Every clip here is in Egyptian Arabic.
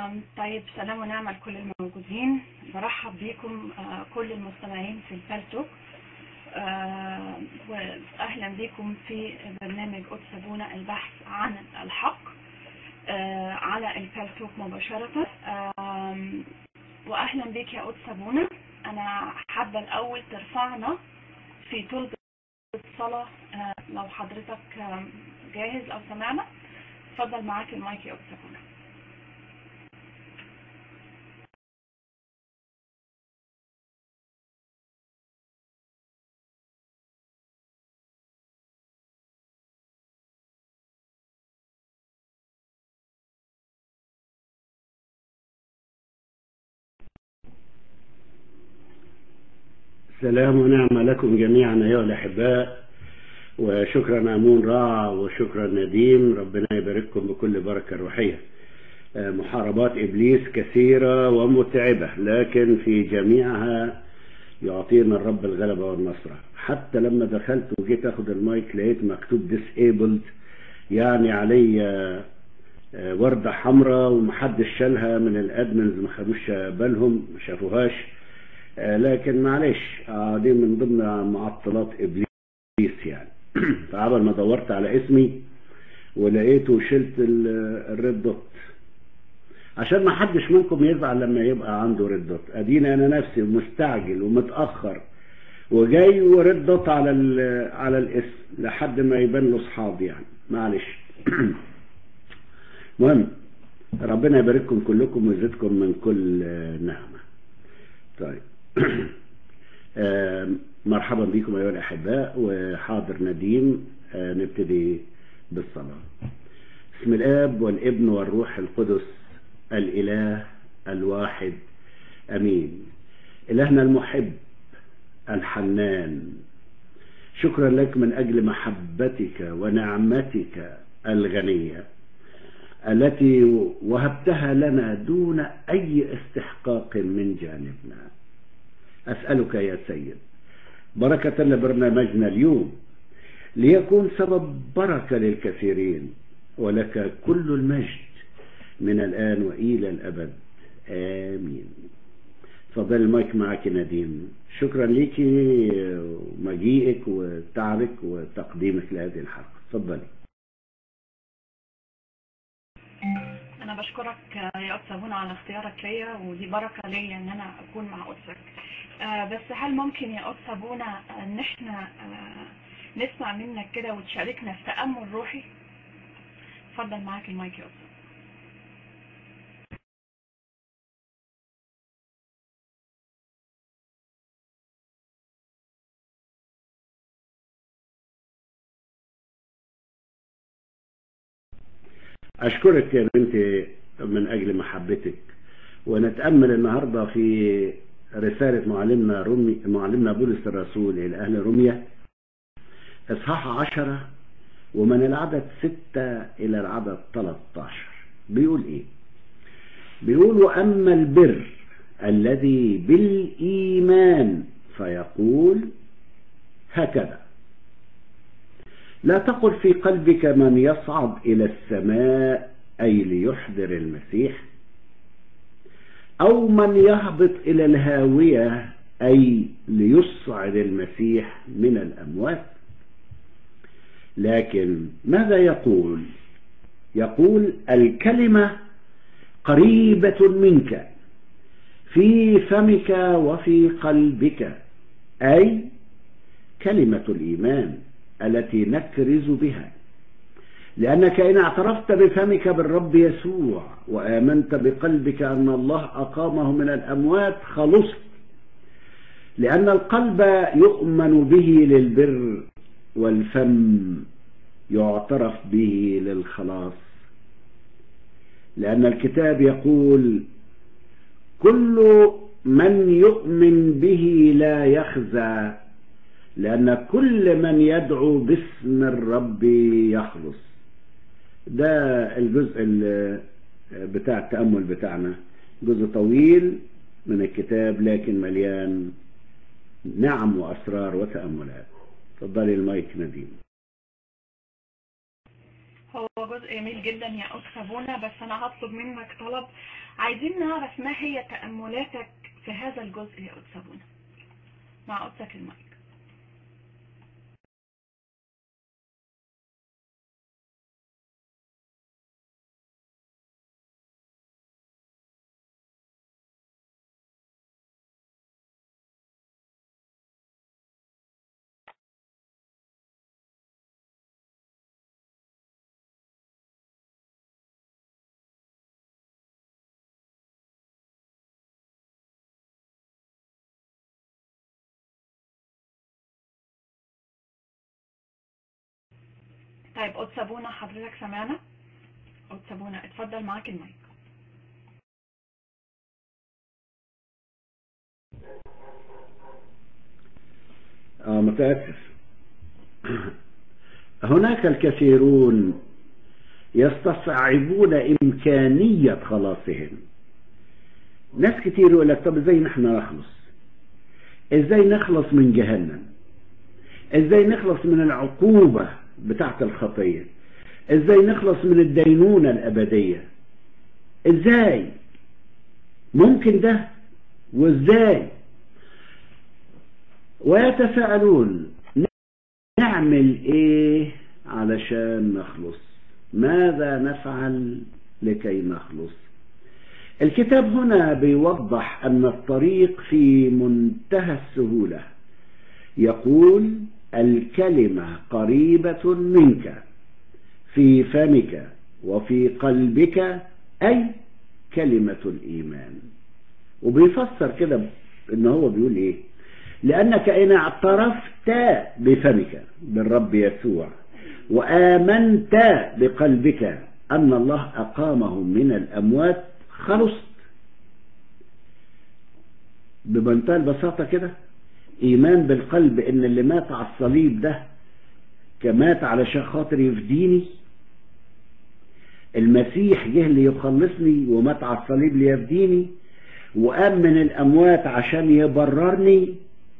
آم، طيب سلام ونعمة لكل الموجودين برحب بيكم آه، كل المستمعين في الفالتوك آه، وأهلا بكم في برنامج أتسبونا البحث عن الحق آه، على الفالتوك مباشرة آم، وأهلا بك يا أتسبونا أنا حابة الأول ترفعنا في طلبة الصلاة آه، لو حضرتك آم، جاهز أو سمعنا اتفضل معاك المايك يا أتسبونا سلام ونعمة لكم جميعا أيها الأحباء وشكرا أمون راع وشكرا نديم ربنا يبارككم بكل بركة روحية آه، محاربات إبليس كثيرة ومتعبة لكن في جميعها يعطينا الرب الغلبة والنصرة حتى لما دخلت وجيت أخذ المايك لقيت مكتوب disabled يعني علي آه، آه، وردة حمراء ومحدش شالها من الادمنز ما خدوش بالهم ما شافوهاش آه، لكن معلش آه، دي من ضمن معطلات ابليس يعني فعبل ما دورت على اسمي ولقيته وشلت ال- الريد دوت عشان ما حدش منكم يزعل لما يبقى عنده ريد دوت ادينا انا نفسي مستعجل ومتاخر وجاي وريد دوت على ال- على الاسم لحد ما يبان له اصحابي يعني معلش مهم ربنا يبارككم كلكم ويزيدكم من كل آه، نعمه طيب آه، مرحبا بكم أيها الأحباء وحاضر نديم آه، نبتدي بالصلاة بسم الآب والابن والروح القدس الإله الواحد أمين إلهنا المحب الحنان شكرا لك من أجل محبتك ونعمتك الغنية التي وهبتها لنا دون أي استحقاق من جانبنا أسألك يا سيد بركة لبرنامجنا اليوم ليكون سبب بركة للكثيرين ولك كل المجد من الآن وإلى الأبد آمين تفضل المايك معك نديم شكرا لك ومجيئك وتعبك وتقديمك لهذه الحلقة تفضلي أنا بشكرك يا أستاذ هنا على اختيارك ليا ودي بركة ليا إن أنا أكون مع أختك آه، بس هل ممكن يا أستاذ بونا إن إحنا آه، نسمع منك كده وتشاركنا في تأمل روحي؟ اتفضل معاك المايك يا أستاذ أشكرك يا بنتي من أجل محبتك ونتأمل النهاردة في رسالة معلمنا رومي معلمنا بولس الرسول إلى أهل روميا إصحاح عشرة ومن العدد ستة إلى العدد 13 بيقول إيه؟ بيقول وأما البر الذي بالإيمان فيقول هكذا لا تقل في قلبك من يصعد إلى السماء أي ليحضر المسيح أو من يهبط إلى الهاوية أي ليصعد المسيح من الأموات لكن ماذا يقول يقول الكلمة قريبة منك في فمك وفي قلبك أي كلمة الإيمان التي نكرز بها لأنك إن اعترفت بفمك بالرب يسوع وآمنت بقلبك أن الله أقامه من الأموات خلصت لأن القلب يؤمن به للبر والفم يعترف به للخلاص لأن الكتاب يقول كل من يؤمن به لا يخزى لأن كل من يدعو باسم الرب يخلص ده الجزء ال- بتاع التأمل بتاعنا جزء طويل من الكتاب لكن مليان نعم وأسرار وتأملات تفضلي المايك نديم هو جزء جميل جدا يا أستاذ بونا بس أنا هطلب منك طلب عايزين نعرف ما هي تأملاتك في هذا الجزء يا أستاذ بونا مع أستاذ المايك طيب أستاذ بونا حضرتك سمعنا أستاذ بونا اتفضل معاك المايك آه متأسف هناك الكثيرون يستصعبون إمكانية خلاصهم ناس كتير يقول لك طب ازاي نحن نخلص ازاي نخلص من جهنم ازاي نخلص من العقوبة بتاعت الخطية ازاي نخلص من الدينونة الأبدية ازاي ممكن ده وازاي ويتساءلون نعمل ايه علشان نخلص ماذا نفعل لكي نخلص الكتاب هنا بيوضح ان الطريق في منتهى السهولة يقول الكلمة قريبة منك في فمك وفي قلبك أي كلمة الإيمان وبيفسر كده ان هو بيقول ايه لأنك إن اعترفت بفمك بالرب يسوع وآمنت بقلبك أن الله أقامه من الأموات خلصت بمنتهى البساطة كده إيمان بالقلب إن اللي مات على الصليب ده كمات علشان خاطر يفديني المسيح جه ليخلصني ومات على الصليب ليفديني وقام من الأموات عشان يبررني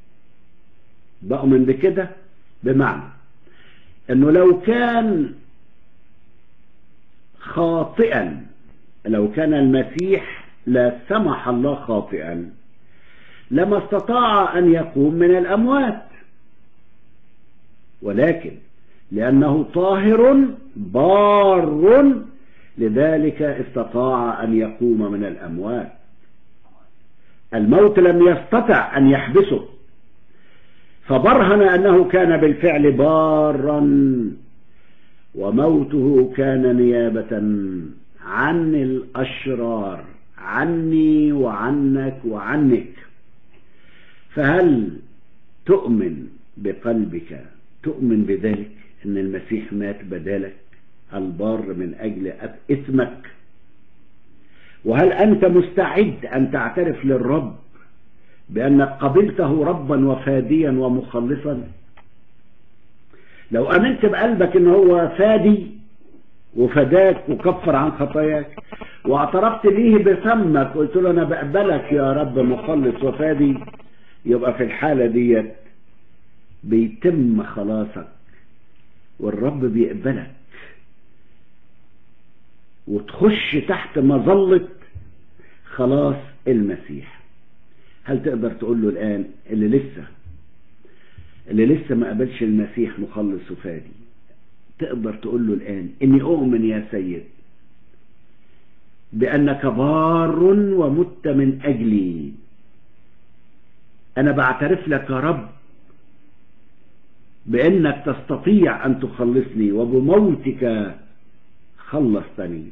بؤمن بكده بمعنى انه لو كان خاطئا لو كان المسيح لا سمح الله خاطئا لما استطاع ان يقوم من الاموات ولكن لانه طاهر بار لذلك استطاع ان يقوم من الاموات الموت لم يستطع ان يحبسه فبرهن أنه كان بالفعل بارا وموته كان نيابة عن الأشرار عني وعنك وعنك فهل تؤمن بقلبك تؤمن بذلك أن المسيح مات بدالك البار من أجل إثمك وهل أنت مستعد أن تعترف للرب بأنك قبلته ربا وفاديا ومخلصا لو أمنت بقلبك إن هو فادي وفداك وكفر عن خطاياك واعترفت ليه بفمك قلت له أنا بقبلك يا رب مخلص وفادي يبقى في الحالة ديت بيتم خلاصك والرب بيقبلك وتخش تحت مظلة خلاص المسيح هل تقدر تقول له الآن اللي لسه اللي لسه ما قبلش المسيح مخلص وفادي تقدر تقول له الآن إني أؤمن يا سيد بأنك بار ومت من أجلي أنا بعترف لك يا رب بأنك تستطيع أن تخلصني وبموتك خلصتني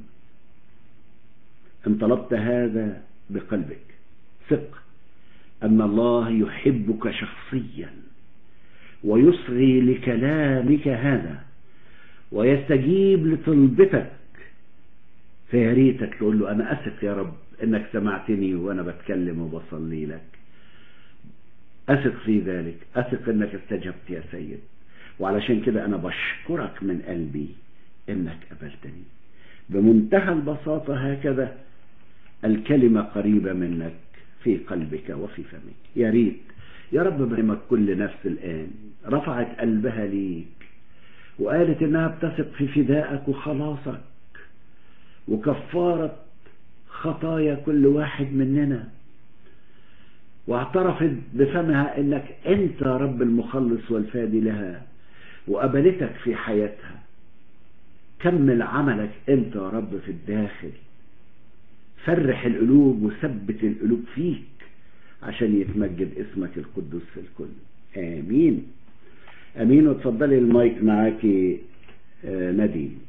إن طلبت هذا بقلبك ثق أن الله يحبك شخصيا ويصغي لكلامك هذا ويستجيب لطلبتك فيا ريتك تقول له أنا أثق يا رب إنك سمعتني وأنا بتكلم وبصلي لك أثق في ذلك أثق إنك استجبت يا سيد وعلشان كده أنا بشكرك من قلبي إنك قبلتني بمنتهى البساطة هكذا الكلمة قريبة منك في قلبك وفي فمك يا ريت يا رب بهمك كل نفس الآن رفعت قلبها ليك وقالت انها بتثق في فدائك وخلاصك وكفارة خطايا كل واحد مننا واعترفت بفمها انك انت رب المخلص والفادي لها وقبلتك في حياتها كمل عملك انت يا رب في الداخل فرح القلوب وثبت القلوب فيك عشان يتمجد اسمك القدوس في الكل امين امين وتفضلي المايك معاكي آه نديم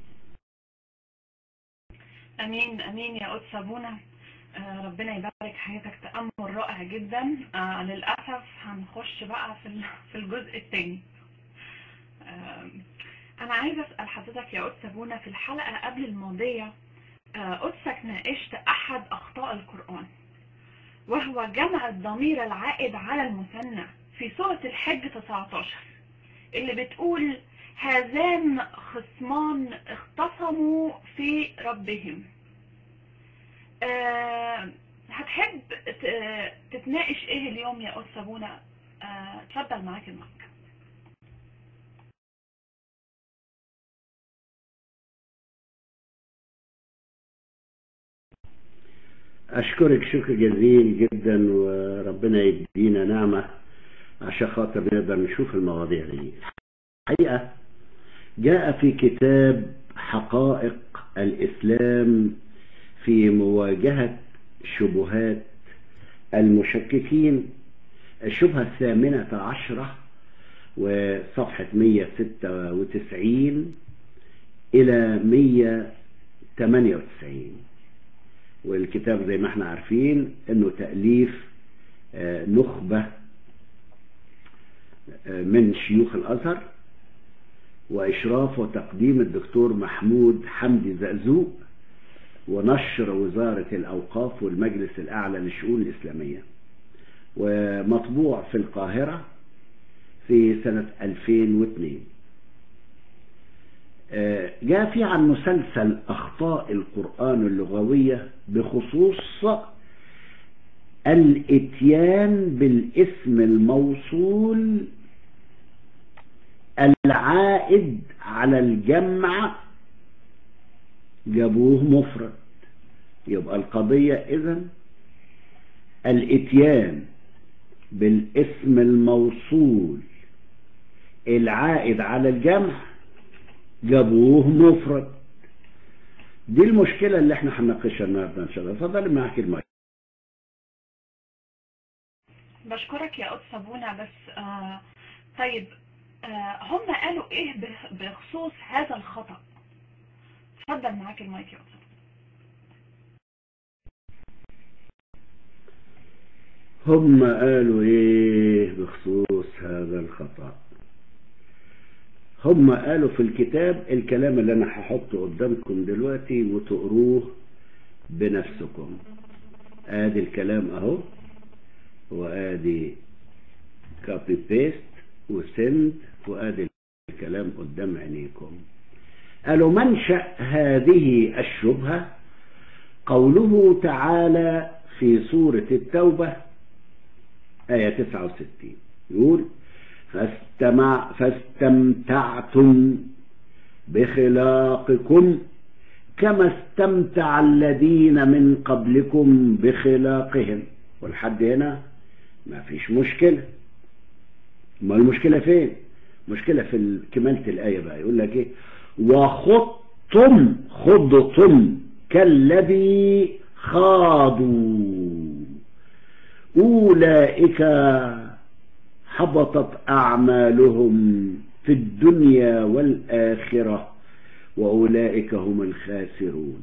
امين امين يا قدس ابونا آه ربنا يبارك حياتك تامل رائع جدا آه للاسف هنخش بقى في في الجزء الثاني آه انا عايزه اسال حضرتك يا قدس ابونا في الحلقه قبل الماضيه قدسك ناقشت احد اخطاء القران وهو جمع الضمير العائد على المثنى في سوره الحج 19 اللي بتقول هذان خصمان اختصموا في ربهم أه هتحب تتناقش ايه اليوم يا قدس ابونا أه اتفضل معاك المايك أشكرك شكر جزيل جدا وربنا يدينا نعمة عشان خاطر نقدر نشوف المواضيع دي الحقيقة جاء في كتاب حقائق الإسلام في مواجهة شبهات المشككين الشبهة الثامنة عشرة وصفحة 196 إلى 198 والكتاب زي ما احنا عارفين انه تأليف نخبة من شيوخ الازهر واشراف وتقديم الدكتور محمود حمدي زقزوق ونشر وزارة الاوقاف والمجلس الاعلى للشؤون الاسلامية ومطبوع في القاهرة في سنة 2002 جاء في عن مسلسل أخطاء القرآن اللغوية بخصوص الاتيان بالاسم الموصول العائد على الجمع جابوه مفرد يبقى القضية إذن الاتيان بالاسم الموصول العائد على الجمع جابوه مفرد دي المشكلة اللي احنا هنناقشها النهارده ان شاء الله اتفضل معاك المايك بشكرك يا قدس ابونا بس آه طيب آه هم قالوا ايه بخصوص هذا الخطأ اتفضل معاك المايك يا قدس هم قالوا ايه بخصوص هذا الخطأ هم قالوا في الكتاب الكلام اللي انا هحطه قدامكم دلوقتي وتقروه بنفسكم ادي الكلام اهو وادي كوبي بيست وسند وادي الكلام قدام عينيكم قالوا منشأ هذه الشبهة قوله تعالى في سورة التوبة آية 69 يقول فاستمع فاستمتعتم بخلاقكم كما استمتع الذين من قبلكم بخلاقهم والحد هنا ما فيش مشكلة ما المشكلة فين مشكلة في كمالة الآية بقى يقول لك ايه وخضتم خضتم كالذي خاضوا أولئك حبطت أعمالهم في الدنيا والآخرة وأولئك هم الخاسرون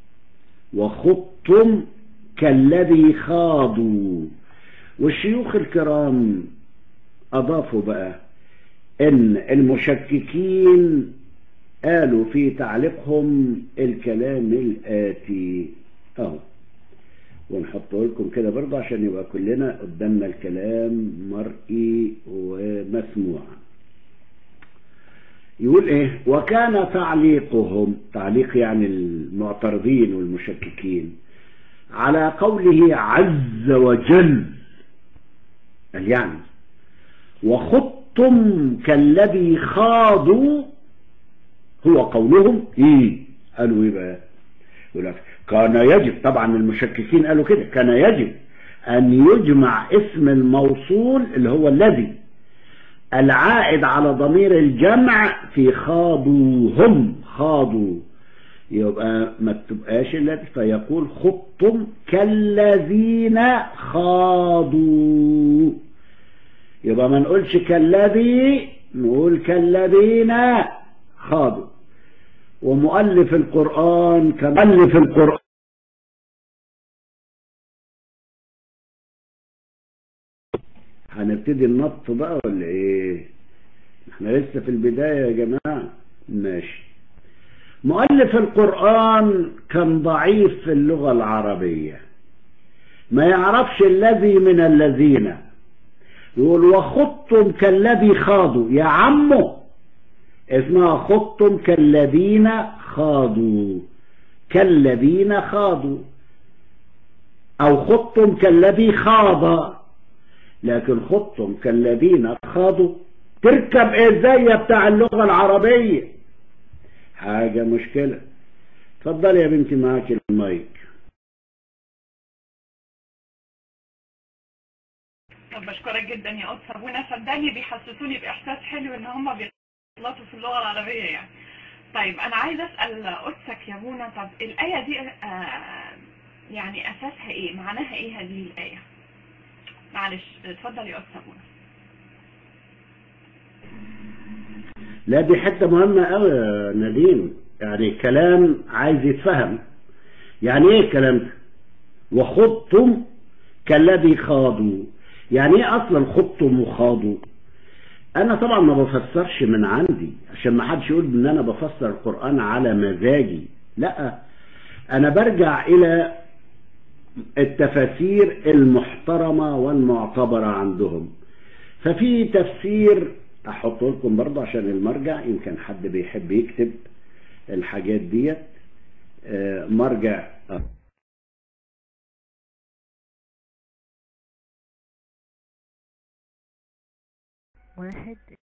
وخضتم كالذي خاضوا والشيوخ الكرام أضافوا بقى إن المشككين قالوا في تعليقهم الكلام الآتي أهو ونحطه لكم كده برضه عشان يبقى كلنا قدامنا الكلام مرئي ومسموع يقول ايه وكان تعليقهم تعليق يعني المعترضين والمشككين على قوله عز وجل قال يعني وخضتم كالذي خاضوا هو قولهم ايه قالوا ايه بقى يقول لك كان يجب طبعا المشككين قالوا كده كان يجب ان يجمع اسم الموصول اللي هو الذي العائد على ضمير الجمع في خاضوا هم خاضوا يبقى ما بتبقاش الذي فيقول خضتم كالذين خاضوا يبقى ما نقولش كالذي نقول كالذين خاضوا ومؤلف القرآن كمؤلف القرآن هنبتدي النط بقى ولا ايه احنا لسه في البداية يا جماعة ماشي مؤلف القرآن كان ضعيف في اللغة العربية ما يعرفش الذي من الذين يقول وخضتم كالذي خاضوا يا عمو اسمها خضتم كالذين خاضوا كالذين خاضوا او خضتم كالذي خاض لكن خضتم كالذين خاضوا تركب ازاي بتاع اللغة العربية حاجة مشكلة اتفضل يا بنتي معاك المايك طب بشكرك جدا يا قدس ابونا صدقني بيحسسوني باحساس حلو ان هم بيغلطوا في اللغه العربيه يعني طيب انا عايز اسال قدسك يا ابونا طب الايه دي آه يعني اساسها ايه معناها ايه هذه الايه معلش اتفضل يا قدس ابونا لا دي حته مهمه قوي يا نديم يعني كلام عايز يتفهم يعني ايه الكلام ده وخضتم كالذي خاضوا يعني ايه اصلا خضتم وخاضوا انا طبعا ما بفسرش من عندي عشان ما حدش يقول ان انا بفسر القرآن على مزاجي لا انا برجع الى التفاسير المحترمة والمعتبرة عندهم ففي تفسير احطه لكم برضه عشان المرجع يمكن حد بيحب يكتب الحاجات ديت مرجع واحد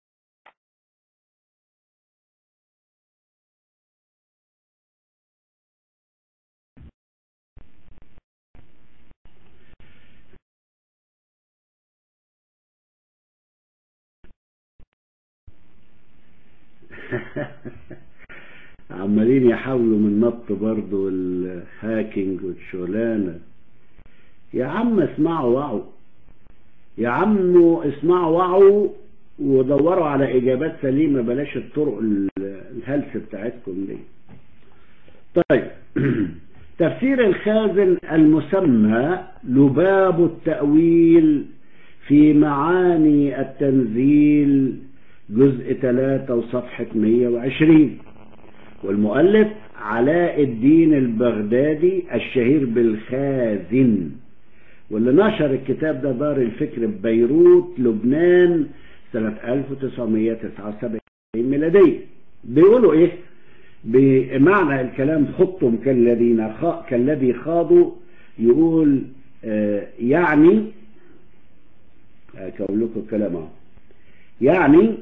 عمالين يحاولوا من نط برضه والهاكينج والشغلانه يا عم اسمعوا وعوا يا عم اسمعوا وعوا ودوروا على اجابات سليمه بلاش الطرق الهلس بتاعتكم دي طيب تفسير الخازن المسمى لباب التأويل في معاني التنزيل جزء 3 وصفحة 120 والمؤلف علاء الدين البغدادي الشهير بالخازن واللي نشر الكتاب ده دار الفكر ببيروت لبنان سنة 1979 ميلادية بيقولوا ايه بمعنى الكلام خطهم كالذين خا... كالذي خاضوا يقول آه يعني اكون لكم الكلام اهو يعني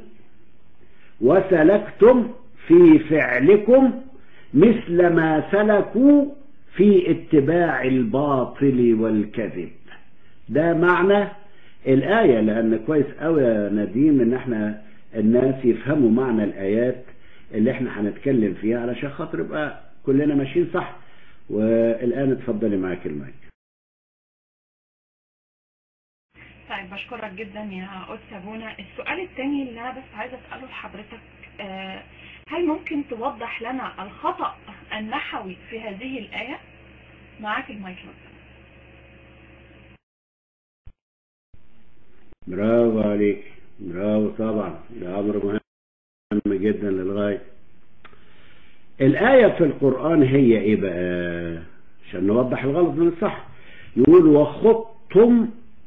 وسلكتم في فعلكم مثل ما سلكوا في اتباع الباطل والكذب ده معنى الآية لأن كويس قوي يا نديم إن احنا الناس يفهموا معنى الآيات اللي احنا هنتكلم فيها علشان خاطر يبقى كلنا ماشيين صح والآن اتفضلي معاك المايك طيب بشكرك جدا يا قدس ابونا السؤال الثاني اللي انا بس عايزه اساله لحضرتك آه هل ممكن توضح لنا الخطأ النحوي في هذه الآية معاك المايك برافو عليك برافو طبعا ده امر مهم جدا للغايه الآية في القرآن هي ايه بقى عشان نوضح الغلط من الصح يقول وخضتم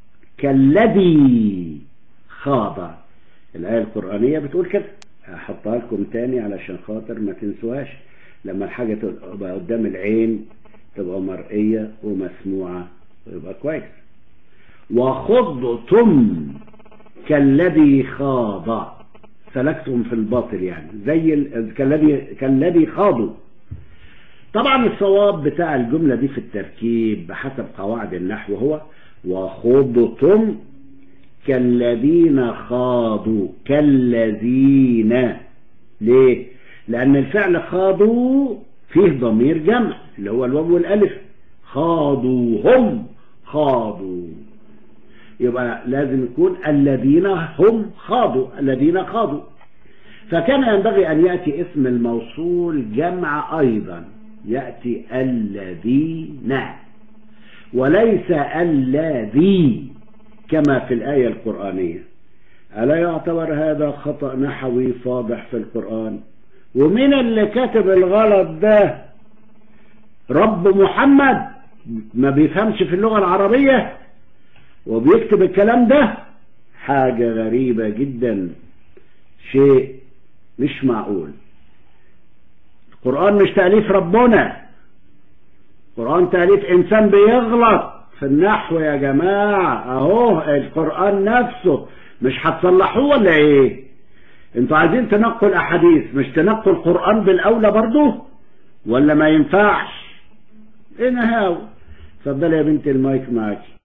كالذي خاض الآية القرآنية بتقول كده هحطها لكم تاني علشان خاطر ما تنسوهاش لما الحاجة تبقى قدام العين تبقى مرئية ومسموعة ويبقى كويس وخضتم كالذي خاض سلكتم في الباطل يعني زي ال- كالذي كالذي خاضوا طبعا الصواب بتاع الجملة دي في التركيب بحسب قواعد النحو هو وخضتم كالذين خاضوا كالذين ليه لأن الفعل خاضوا فيه ضمير جمع اللي هو الواو والألف خاضوا هم خاضوا يبقى لازم يكون الذين هم خاضوا الذين خاضوا فكان ينبغي أن يأتي اسم الموصول جمع أيضا يأتي الذين وليس الذي كما في الآية القرآنية ألا يعتبر هذا خطأ نحوي فاضح في القرآن ومين اللي كاتب الغلط ده رب محمد ما بيفهمش في اللغة العربية وبيكتب الكلام ده حاجة غريبة جدا شيء مش معقول القرآن مش تأليف ربنا القرآن تأليف إنسان بيغلط في النحو يا جماعة أهو القرآن نفسه مش هتصلحوه ولا إيه انتوا عايزين تنقوا الأحاديث مش تنقوا القرآن بالأولى برضه ولا ما ينفعش ايه نهاو اتفضلي يا بنتي المايك معاكي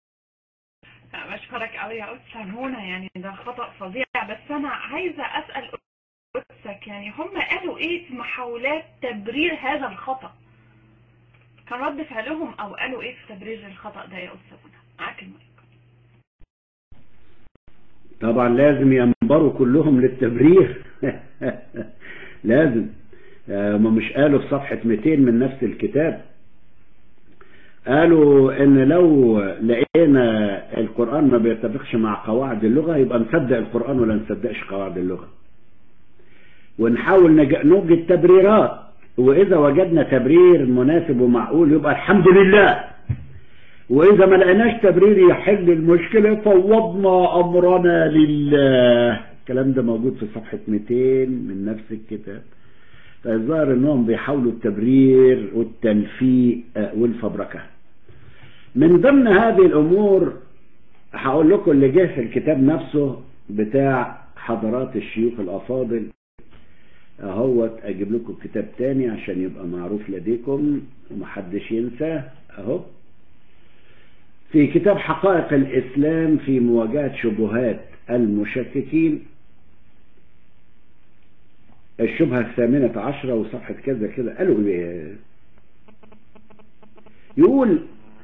بشكرك قوي يا أستاذ منى يعني ده خطأ فظيع بس أنا عايزة أسأل أستاذك يعني هم قالوا إيه في محاولات تبرير هذا الخطأ كان رد فعلهم أو قالوا إيه في تبرير الخطأ ده يا أستاذ منى معاك المايك طبعا لازم ينبروا كلهم للتبرير لازم هم مش قالوا في صفحة 200 من نفس الكتاب قالوا ان لو لقينا القرآن ما بيتفقش مع قواعد اللغة يبقى نصدق القرآن ولا نصدقش قواعد اللغة ونحاول نوجد تبريرات واذا وجدنا تبرير مناسب ومعقول يبقى الحمد لله واذا ما لقيناش تبرير يحل المشكلة فوضنا امرنا لله الكلام ده موجود في صفحة 200 من نفس الكتاب فالظاهر انهم بيحاولوا التبرير والتلفيق والفبركة من ضمن هذه الامور هقول لكم اللي جه في الكتاب نفسه بتاع حضرات الشيوخ الافاضل اهوت اجيب لكم كتاب تاني عشان يبقى معروف لديكم ومحدش ينساه اهو في كتاب حقائق الاسلام في مواجهة شبهات المشككين الشبهة الثامنة عشرة وصفحة كذا كذا قالوا ايه يقول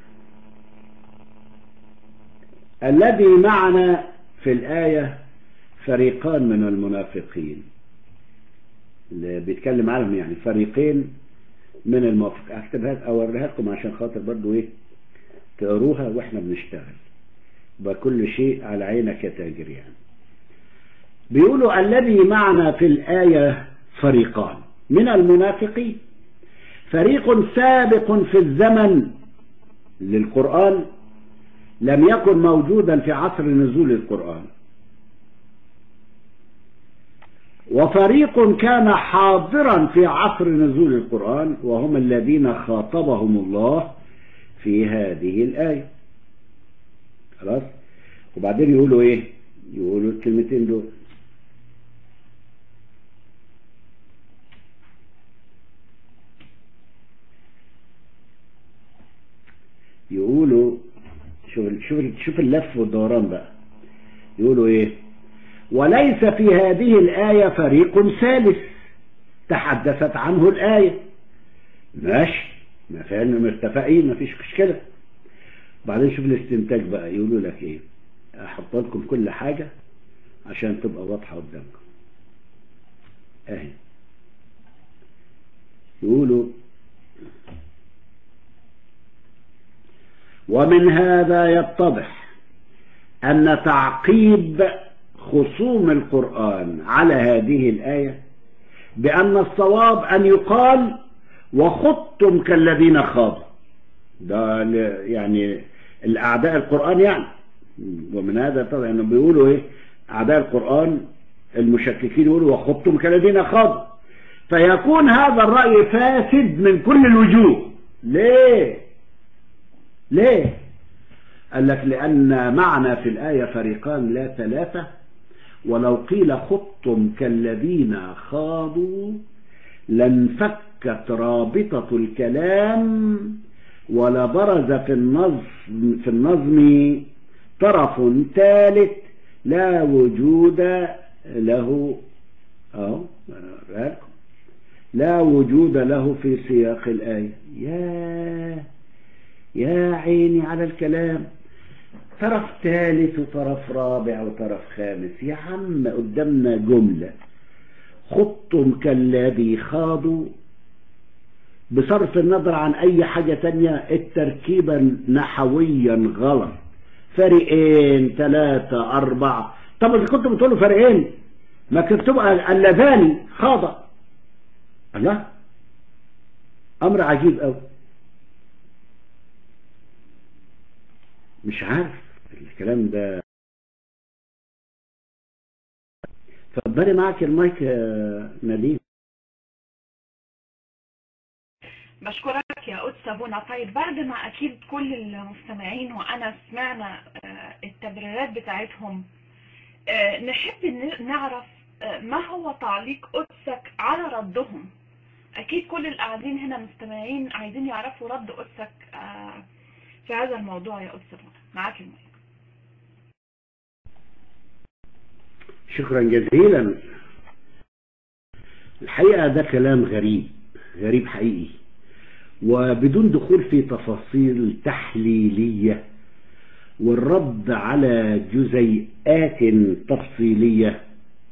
الذي معنا في الآية فريقان من المنافقين اللي بيتكلم عنهم يعني فريقين من الموافق اكتبها اوريها لكم عشان خاطر برضو ايه تقروها واحنا بنشتغل بكل شيء على عينك يا تاجر يعني بيقولوا الذي معنا في الآية فريقان من المنافقين فريق سابق في الزمن للقرآن لم يكن موجودا في عصر نزول القرآن وفريق كان حاضرا في عصر نزول القرآن وهم الذين خاطبهم الله في هذه الآية خلاص وبعدين يقولوا ايه يقولوا الكلمتين دول يقولوا شوف شوف شوف اللف والدوران بقى يقولوا ايه وليس في هذه الآية فريق ثالث تحدثت عنه الآية ماشي ما فعلا متفقين ما فيش مشكلة بعدين شوف الاستنتاج بقى يقولوا لك ايه احط لكم كل حاجة عشان تبقى واضحة قدامكم اهي يقولوا ومن هذا يتضح أن تعقيب خصوم القرآن على هذه الآية بأن الصواب أن يقال وخضتم كالذين خاضوا ده يعني الأعداء القرآن يعني ومن هذا طبعا انه بيقولوا ايه أعداء القرآن المشككين يقولوا وخضتم كالذين خاضوا فيكون هذا الرأي فاسد من كل الوجوه ليه ليه قال لك لأن معنى في الآية فريقان لا ثلاثة ولو قيل خضتم كالذين خاضوا لانفكت رابطة الكلام ولبرز في النظم في النظم طرف ثالث لا وجود له أو لا وجود له في سياق الآية يا يا عيني على الكلام طرف ثالث وطرف رابع وطرف خامس يا عم قدامنا جملة خضتم كالذي خاضوا بصرف النظر عن أي حاجة تانية التركيبة نحويا غلط فريقين ثلاثة أربعة طب إذا كنتوا بتقولوا فريقين ما كنتوا اللذان خاض الله أمر عجيب أوي مش عارف الكلام ده اتفضلي معك المايك يا نادين بشكرك يا قدس ابونا طيب بعد ما اكيد كل المستمعين وانا سمعنا التبريرات بتاعتهم نحب نعرف ما هو تعليق قدسك على ردهم اكيد كل القاعدين هنا مستمعين عايزين يعرفوا رد قدسك في هذا الموضوع يا قدس ابونا معاك المايك شكرا جزيلا الحقيقة ده كلام غريب غريب حقيقي وبدون دخول في تفاصيل تحليلية والرد على جزيئات تفصيلية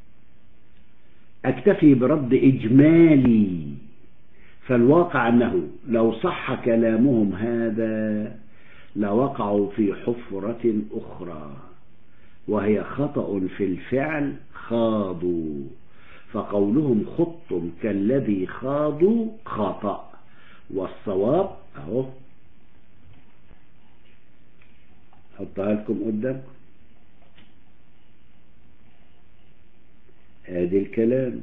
أكتفي برد إجمالي فالواقع أنه لو صح كلامهم هذا لوقعوا في حفرة أخرى وهي خطأ في الفعل خاضوا فقولهم خضتم كالذي خاضوا خطأ والصواب اهو حطها لكم قدامكم ادي الكلام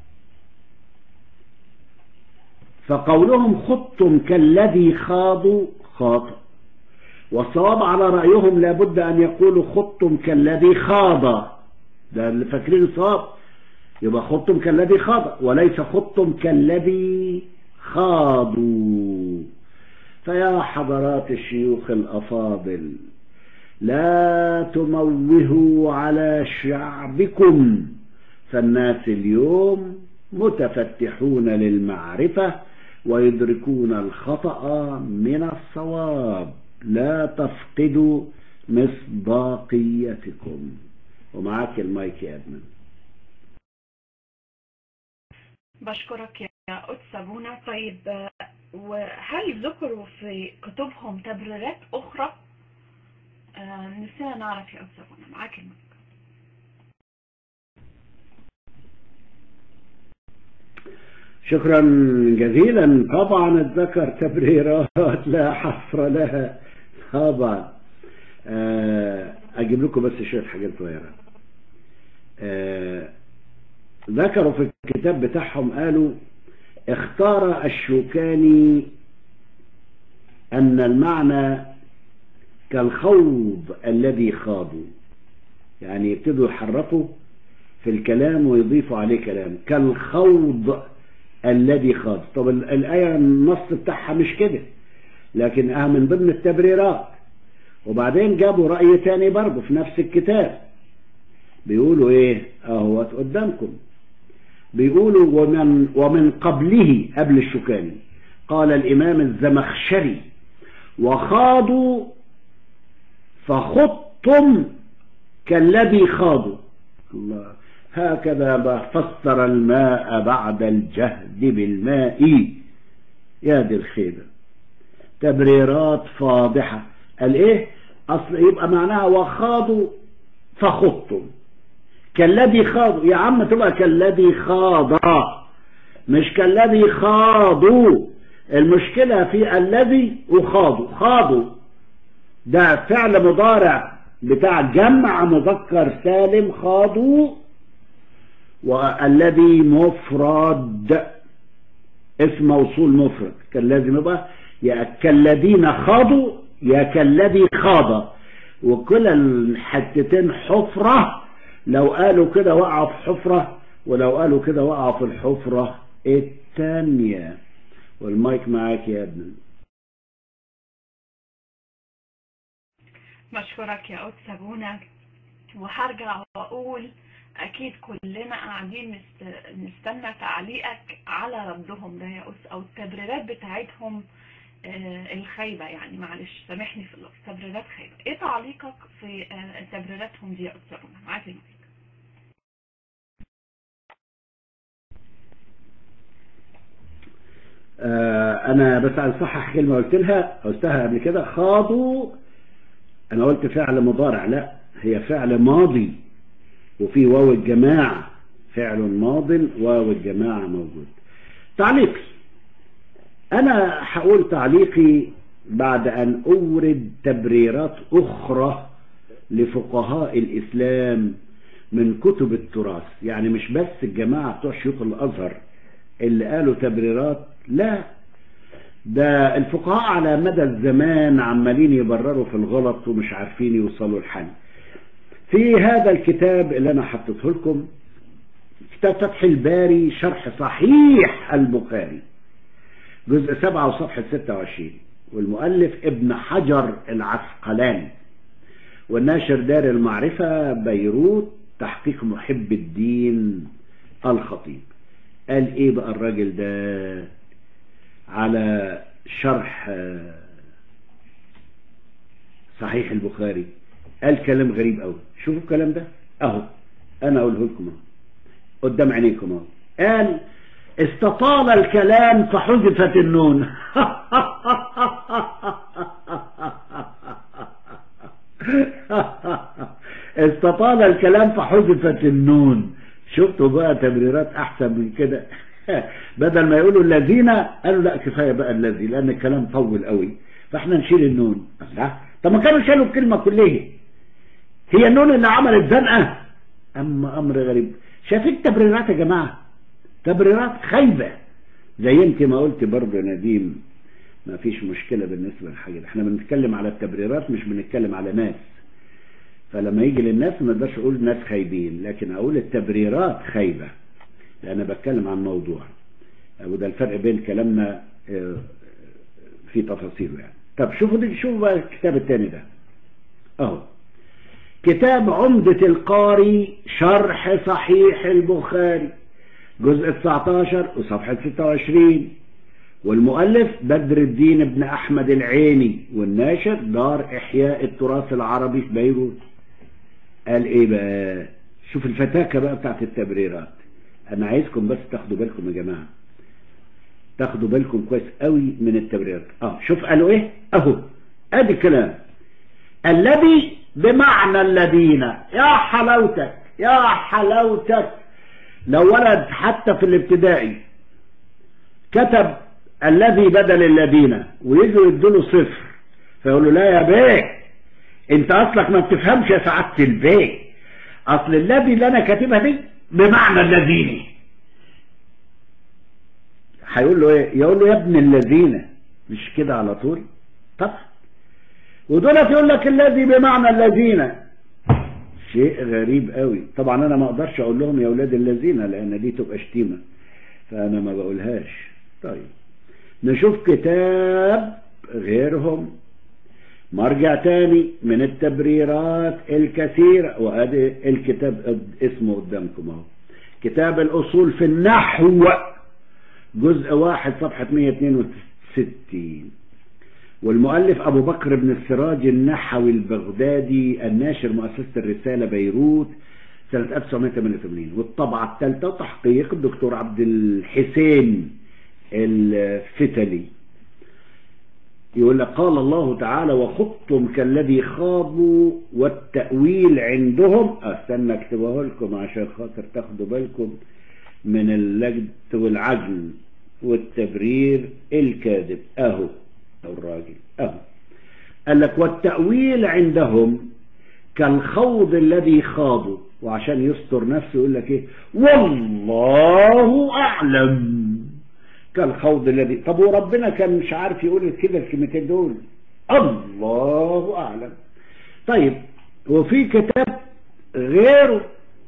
فقولهم خضتم كالذي خاضوا خاطئ والصواب على رأيهم لابد أن يقولوا خضتم كالذي خاض ده اللي فاكرين الصواب يبقى خضتم كالذي خاض وليس خضتم كالذي خاضوا فيا حضرات الشيوخ الأفاضل لا تموهوا على شعبكم فالناس اليوم متفتحون للمعرفة ويدركون الخطأ من الصواب لا تفقدوا مصداقيتكم ومعاك المايك يا ادمن بشكرك يا قدس ابونا طيب وهل ذكروا في كتبهم تبريرات اخرى آه نسينا نعرف يا قدس ابونا معاك المايك شكرا جزيلا طبعا اتذكر تبريرات لا حصر لها طبعا اجيب لكم بس شويه حاجات صغيره ذكروا في الكتاب بتاعهم قالوا اختار الشوكاني ان المعنى كالخوض الذي خاضوا يعني يبتدوا يحرفوا في الكلام ويضيفوا عليه كلام كالخوض الذي خاض طب الآية النص بتاعها مش كده لكنها من ضمن التبريرات وبعدين جابوا رأي تاني برضه في نفس الكتاب بيقولوا ايه اهوت قدامكم بيقولوا ومن, ومن قبله قبل الشوكاني قال الامام الزمخشري وخاضوا فخضتم كالذي خاضوا الله هكذا فسر الماء بعد الجهد بالماء يا دي الخيبة تبريرات فاضحة قال ايه اصل يبقى معناها وخاضوا فخضتم كالذي خاضوا يا عم تبقى كالذي خاض مش كالذي خاضوا المشكلة في الذي وخاضوا خاضوا ده فعل مضارع بتاع جمع مذكر سالم خاضوا والذي مفرد اسم موصول مفرد كان لازم يبقى يا كالذين خاضوا يا كالذي خاض وكل الحتتين حفرة لو قالوا كده وقعوا في حفرة ولو قالوا كده وقعوا في الحفرة التانية والمايك معاك يا ابني بشكرك يا قدس أبونا وهرجع وأقول أكيد كلنا قاعدين نست... نستنى تعليقك على ردهم ده يا قدس أو التبريرات بتاعتهم آه الخايبة يعني معلش سامحني في اللفظ تبريرات خايبة إيه تعليقك في آه تبريراتهم دي يا قدس أبونا معاك المايك آه انا بس عايز اصحح كلمه قلت لها قلتها قبل كده خاضوا انا قلت فعل مضارع لا هي فعل ماضي وفي واو الجماعه فعل ماض واو الجماعه موجود تعليقي انا هقول تعليقي بعد ان اورد تبريرات اخرى لفقهاء الاسلام من كتب التراث يعني مش بس الجماعه بتوع شيوخ الازهر اللي قالوا تبريرات لا ده الفقهاء على مدى الزمان عمالين يبرروا في الغلط ومش عارفين يوصلوا الحل في هذا الكتاب اللي انا حطيته لكم كتاب فتح الباري شرح صحيح البخاري جزء 7 وصفحة 26 والمؤلف ابن حجر العسقلاني والناشر دار المعرفة بيروت تحقيق محب الدين الخطيب قال ايه بقى الراجل ده على شرح صحيح البخاري قال كلام غريب قوي شوفوا الكلام ده اهو انا اقوله لكم اهو قدام عينيكم اهو قال استطال الكلام فحذفت النون استطال الكلام فحذفت النون شفتوا بقى تبريرات احسن من كده بدل ما يقولوا الذين قالوا لا كفايه بقى الذي لان الكلام طول قوي فاحنا نشيل النون لا طب ما كانوا شالوا الكلمه كلها هي النون اللي عملت زنقه اما امر غريب شايفين التبريرات يا جماعه تبريرات خايبه زي انت ما قلت برضه يا نديم ما فيش مشكله بالنسبه للحاجه دي احنا بنتكلم على التبريرات مش بنتكلم على ناس فلما يجي للناس ما اقدرش اقول ناس خايبين لكن اقول التبريرات خايبه لأنا بتكلم عن موضوع وده الفرق بين كلامنا في تفاصيله يعني طب شوفوا دي شوفوا بقى الكتاب الثاني ده اهو كتاب عمدة القاري شرح صحيح البخاري جزء 19 وصفحة 26 والمؤلف بدر الدين ابن أحمد العيني والناشر دار إحياء التراث العربي في بيروت قال إيه بقى شوف الفتاكة بقى بتاعت التبريرات انا عايزكم بس تاخدوا بالكم يا جماعة تاخدوا بالكم كويس قوي من التبريرات اه شوف قالوا ايه اهو ادي كلام الذي بمعنى الذين يا حلاوتك يا حلاوتك لو ولد حتى في الابتدائي كتب الذي بدل الذين ويجوا يدوا صفر فيقولوا لا يا بيه انت اصلك ما بتفهمش يا سعاده البيه اصل الذي اللي انا كاتبها دي بمعنى الذين هيقول له ايه يقول له يا ابن الذين مش كده على طول طبعا ودولت يقول لك الذي بمعنى الذين شيء غريب قوي طبعا انا ما اقدرش اقول لهم يا اولاد الذين لان دي تبقى شتيمه فانا ما بقولهاش طيب نشوف كتاب غيرهم مرجع تاني من التبريرات الكثيرة وادي الكتاب اسمه قدامكم اهو كتاب الاصول في النحو جزء واحد صفحة 162 والمؤلف ابو بكر بن السراج النحوي البغدادي الناشر مؤسسة الرسالة بيروت سنة 1988 والطبعة الثالثة تحقيق الدكتور عبد الحسين الفتلي يقول لك قال الله تعالى وخطم كالذي خاضوا والتأويل عندهم استنى اكتبه لكم عشان خاطر تاخدوا بالكم من اللجد والعجل والتبرير الكاذب اهو او الراجل اهو قال لك والتأويل عندهم كالخوض الذي خاضوا وعشان يستر نفسه يقول لك ايه والله اعلم كالخوض الذي طب وربنا كان مش عارف يقول كده الكلمتين دول الله اعلم طيب وفي كتاب غيره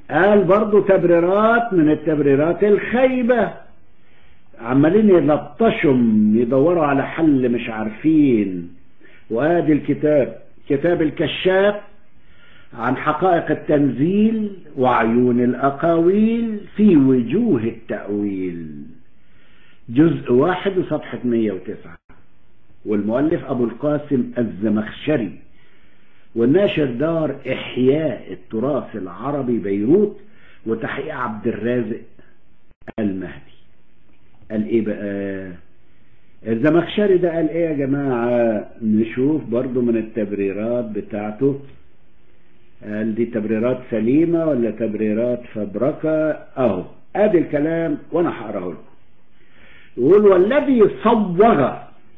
قال برضو تبريرات من التبريرات الخيبة عمالين يلطشهم يدوروا على حل مش عارفين وادي الكتاب كتاب الكشاف عن حقائق التنزيل وعيون الأقاويل في وجوه التأويل جزء واحد وصفحة 109 والمؤلف أبو القاسم الزمخشري والناشر دار إحياء التراث العربي بيروت وتحقيق عبد الرازق المهدي قال إيه بقى الزمخشري ده قال إيه يا جماعة نشوف برضو من التبريرات بتاعته قال دي تبريرات سليمة ولا تبريرات فبركة اهو ادي الكلام وانا هقراه لكم يقول والذي صوغ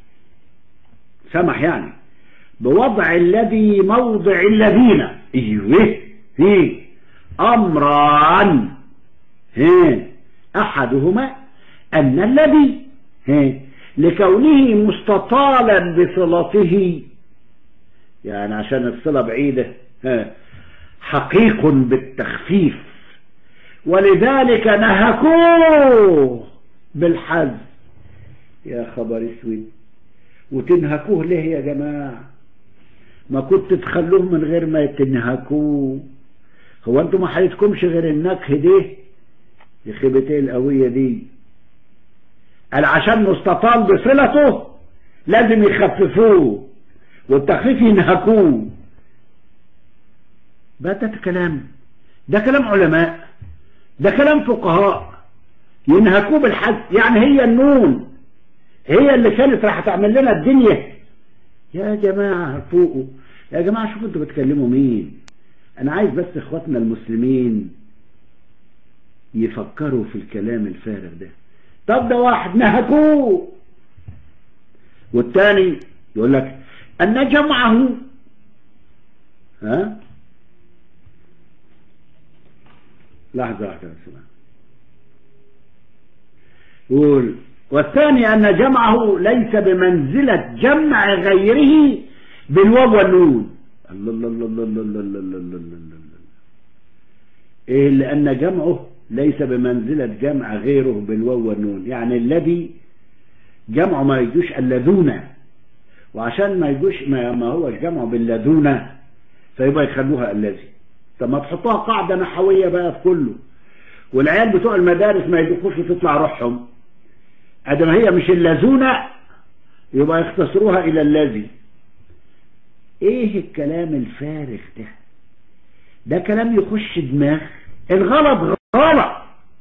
سمح يعني بوضع الذي موضع الذين ايوه هي امران هي احدهما ان الذي هي لكونه مستطالا بصلته يعني عشان الصلة بعيدة ها حقيق بالتخفيف ولذلك نهكوه بالحذف يا خبر اسود وتنهكوه ليه يا جماعة ما كنت تخلوه من غير ما تنهكوه هو انتم ما حيتكمش غير النكه دي يخيبتين القوية دي قال عشان مستطال بصلته لازم يخففوه والتخفيف ينهكوه بقى ده كلام ده كلام علماء ده كلام فقهاء ينهكوه بالحد يعني هي النون هي اللي كانت راح تعمل لنا الدنيا يا جماعة فوقوا يا جماعة شوفوا انتوا بتكلموا مين انا عايز بس اخواتنا المسلمين يفكروا في الكلام الفارغ ده طب ده واحد نهكوه والتاني يقول لك ان جمعه ها لحظة واحدة بس يقول والثاني أن جمعه ليس بمنزلة جمع غيره بالواو والنون الله الله الله الله الله الله الله الله الله الله الله إيه لأن جمعه ليس بمنزلة جمع غيره بالواو والنون يعني الذي جمعه ما يجوش اللذون وعشان ما يجوش ما, ما هو جمعه باللذون فيبقى يخلوها الذي طب ما تحطوها قاعدة نحوية بقى في كله والعيال بتوع المدارس ما يدقوش وتطلع روحهم ادم هي مش اللذونة يبقى يختصروها الى الذي ايه الكلام الفارغ ده ده كلام يخش دماغ الغلط غلط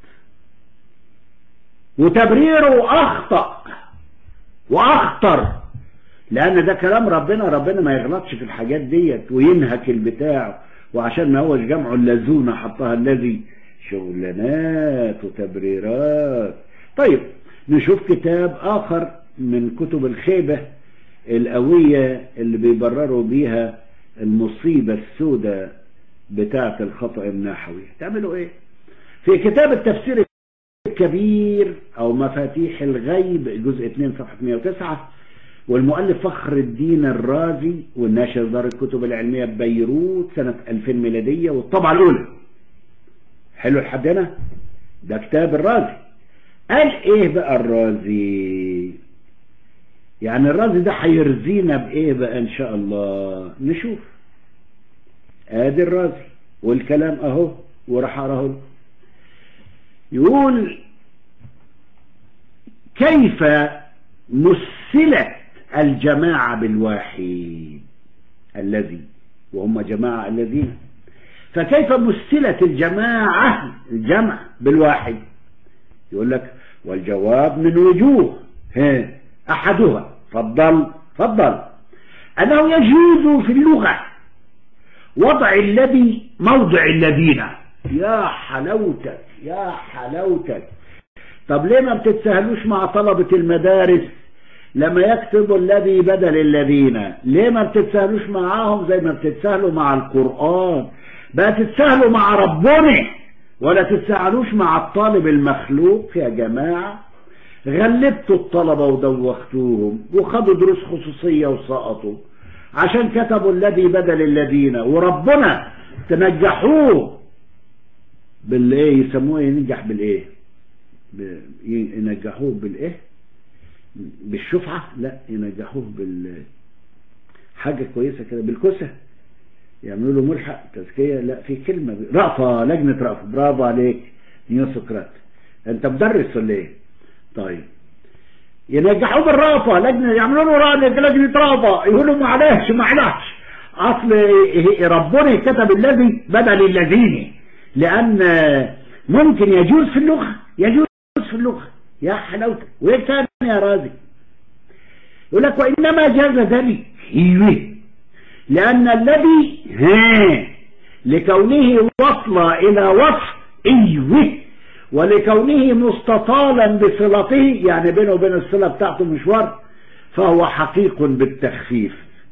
وتبريره اخطأ واخطر لان ده كلام ربنا ربنا ما يغلطش في الحاجات ديت وينهك البتاع وعشان ما هوش جمع اللذونة حطها الذي شغلانات وتبريرات طيب نشوف كتاب آخر من كتب الخيبة القوية اللي بيبرروا بيها المصيبة السوداء بتاعة الخطأ النحوي تعملوا ايه في كتاب التفسير الكبير او مفاتيح الغيب جزء 2 صفحة 109 والمؤلف فخر الدين الرازي والناشر دار الكتب العلمية ببيروت سنة 2000 ميلادية والطبعة الأولى حلو لحد هنا ده كتاب الرازي قال ايه بقى الرازي يعني الرازي ده هيرزينا بايه بقى ان شاء الله نشوف ادي الرازي والكلام اهو وراح اقراه يقول كيف مثلت الجماعة بالواحد الذي وهم جماعة الذين فكيف مثلت الجماعة الجمع بالواحد يقول لك والجواب من وجوه ها أحدها فضل فضل أنه يجوز في اللغة وضع الذي موضع الذين يا حلاوتك يا حلاوتك طب ليه ما بتتسهلوش مع طلبة المدارس لما يكتبوا الذي بدل الذين ليه ما بتتسهلوش معاهم زي ما بتتسهلوا مع القرآن بقى تتسهلوا مع ربنا ولا تتسهلوش مع الطالب المخلوق يا جماعة غلبتوا الطلبة ودوختوهم وخدوا دروس خصوصية وسقطوا عشان كتبوا الذي بدل الذين وربنا تنجحوه بالايه يسموه ينجح بالايه ب- ينجحوه بالايه بالشفعة لا ينجحوه بال حاجة كويسة كده بالكوسة يعملوا له ملحق تزكية لا في كلمة ب- رأفة لجنة رأفة برافو عليك نيو سقراط انت مدرس ولا ايه طيب ينجحوه بالرأفة لجنة يعملوا له رأ- لجنة رأفة يقولوا معلش معلش اصل ربنا كتب الذي بدل الذين لان ممكن يجوز في اللغة يجوز في اللغة يا حلاوتك وايه تاني يا راضي يقول لك وانما جاز ذلك ايوه لان الذي ها لكونه وصل الى وصف ايوه ولكونه مستطالا بصلته يعني بينه وبين الصلة بتاعته مشوار فهو حقيق بالتخفيف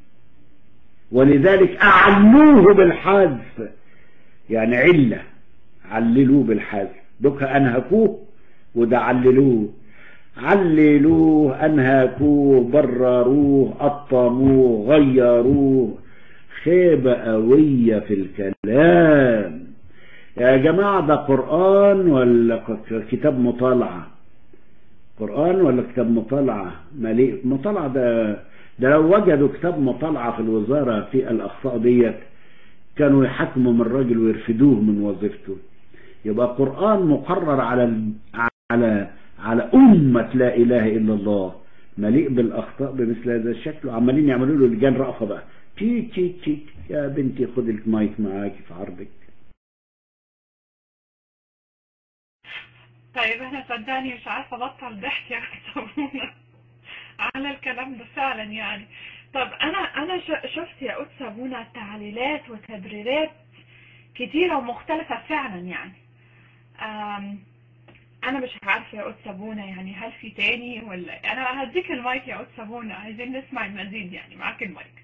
ولذلك أعلوه بالحذف يعني علة عللوه بالحذف دوك أنهكوه وده عللوه عللوه أنهكوه برروه قطموه غيروه خيبة قوية في الكلام يا جماعة ده قرآن ولا كتاب مطالعة قرآن ولا كتاب مطالعة مليء مطالعة ده ده لو وجدوا كتاب مطالعة في الوزارة في الأخطاء ديت كانوا يحكموا من الراجل ويرفدوه من وظيفته يبقى قرآن مقرر على ال- على على أمة لا إله إلا الله مليء بالأخطاء بمثل هذا الشكل وعمالين يعملوا له لجان رأفة بقى تي تي تي يا بنتي خد المايك معاكي في عرضك طيب انا صدقني مش عارفه ابطل ضحك يا صابونه على الكلام ده فعلا يعني طب انا انا ش- شفت يا قدس صابونه تعليلات وتبريرات كتيره ومختلفه فعلا يعني أم انا مش عارفه يا قدس صابونه يعني هل في تاني ولا انا هديك المايك يا قدس صابونه عايزين نسمع المزيد يعني معاك المايك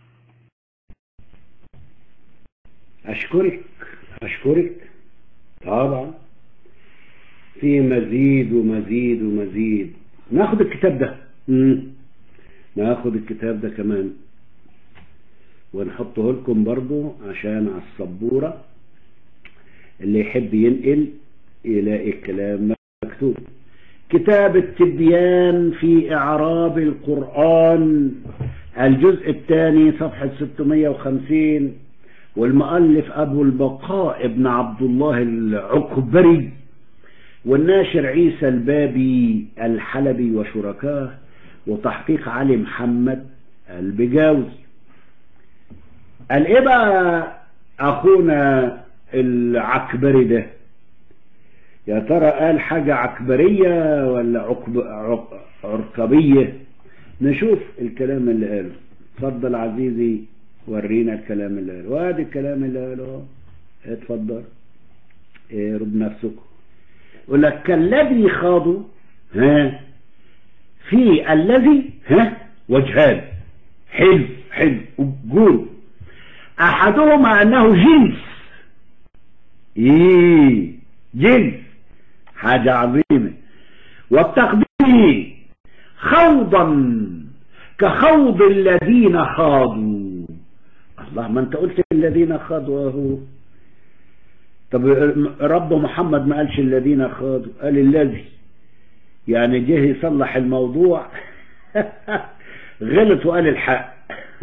أشكرك أشكرك طبعا في مزيد ومزيد ومزيد ناخد الكتاب ده مم. ناخد الكتاب ده كمان ونحطه لكم برضو عشان على السبورة اللي يحب ينقل يلاقي الكلام مكتوب كتاب التبيان في إعراب القرآن الجزء الثاني صفحة 650 والمؤلف أبو البقاء ابن عبد الله العكبري والناشر عيسى البابي الحلبي وشركاه وتحقيق علي محمد البجاوي قال ايه بقى اخونا العكبري ده يا ترى قال حاجة عكبرية ولا عقب عق- عرقبية نشوف الكلام اللي قاله اتفضل عزيزي ورينا الكلام اللي قاله وادي الكلام اللي قاله اهو. اتفضل ايه رب نفسكم يقول لك كالذي خاضوا ها في الذي ها وجهان حلو حلو قول احدهما انه جنس ايه جنس حاجة عظيمة والتقدير خوضا كخوض الذين خاضوا الله ما انت قلت الذين خاضوا اهو طب رب محمد ما قالش الذين خاضوا قال الذي يعني جه يصلح الموضوع غلط وقال الحق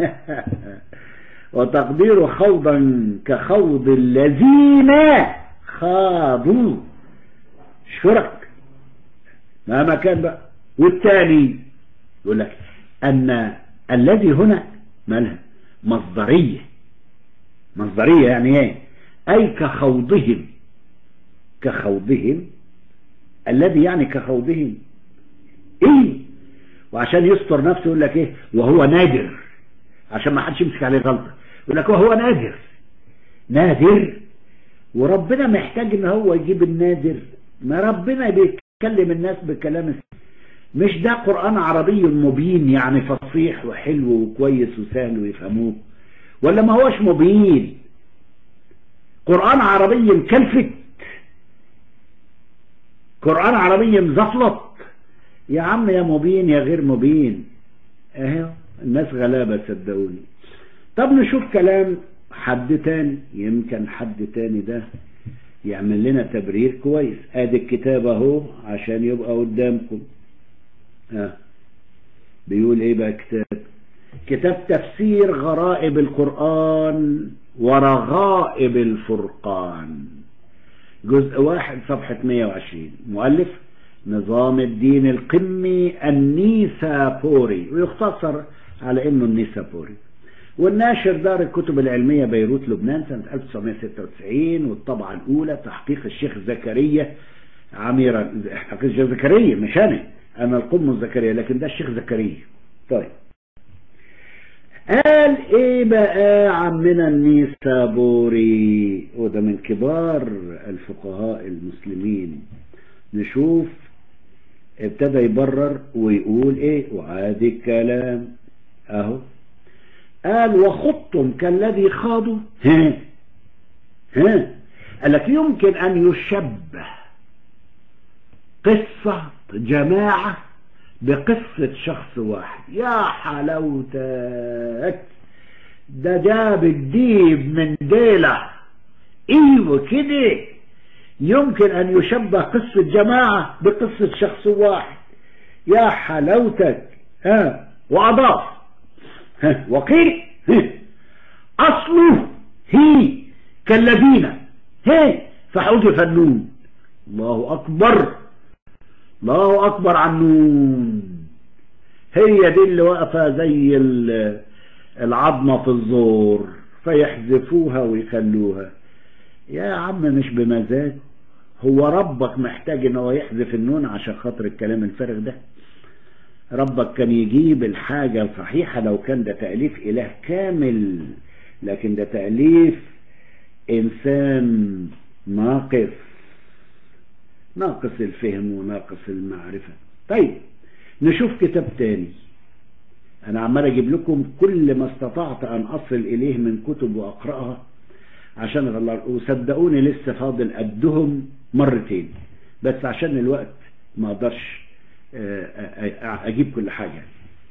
وتقدير خوضا كخوض الذين خاضوا شرك مهما كان بقى والتالي يقول لك أن الذي هنا مالها مصدرية مصدرية يعني ايه أي كخوضهم كخوضهم الذي يعني كخوضهم ايه وعشان يستر نفسه يقول لك ايه وهو نادر عشان ما حدش يمسك عليه غلطة يقول لك وهو نادر نادر وربنا محتاج ان هو يجيب النادر ما ربنا بيتكلم الناس بكلام مش ده قرآن عربي مبين يعني فصيح وحلو وكويس وسهل ويفهموه ولا ما هوش مبين قرآن عربي مكلفت قرآن عربي مزفلط يا عم يا مبين يا غير مبين اهو الناس غلابة صدقوني طب نشوف كلام حد تاني يمكن حد تاني ده يعمل لنا تبرير كويس ادي الكتاب اهو عشان يبقى قدامكم ها بيقول ايه بقى كتاب كتاب تفسير غرائب القرآن ورغائب الفرقان جزء واحد صفحة 120 مؤلف نظام الدين القمي النيسابوري ويختصر على انه النيسابوري والناشر دار الكتب العلمية بيروت لبنان سنة 1996 والطبعة الأولى تحقيق الشيخ زكريا عميرا تحقيق الشيخ زكريا مش أنا أنا القم زكريا لكن ده الشيخ زكريا طيب قال ايه بقى عمنا النيسابوري وده من كبار الفقهاء المسلمين نشوف ابتدى يبرر ويقول ايه وعادي الكلام اهو قال وخضتم كالذي خاضوا ها ها قال لك يمكن ان يشبه قصة جماعة بقصة شخص واحد يا حلاوتك ده جاب الديب من ديلة ايوه كده يمكن ان يشبه قصة جماعة بقصة شخص واحد يا حلاوتك ها واضاف ها وقيل ها اصله هي كالذين هي فحذف النون الله اكبر الله اكبر عن النون هي دي اللي واقفه زي العظمه في الزور فيحذفوها ويخلوها يا عم مش بمزاج هو ربك محتاج ان هو يحذف النون عشان خاطر الكلام الفارغ ده ربك كان يجيب الحاجة الصحيحة لو كان ده تأليف إله كامل لكن ده تأليف إنسان ناقص ناقص الفهم وناقص المعرفة طيب نشوف كتاب تاني أنا عمال أجيب لكم كل ما استطعت أن أصل إليه من كتب وأقرأها عشان الله وصدقوني لسه فاضل قدهم مرتين بس عشان الوقت ما أقدرش أجيب كل حاجة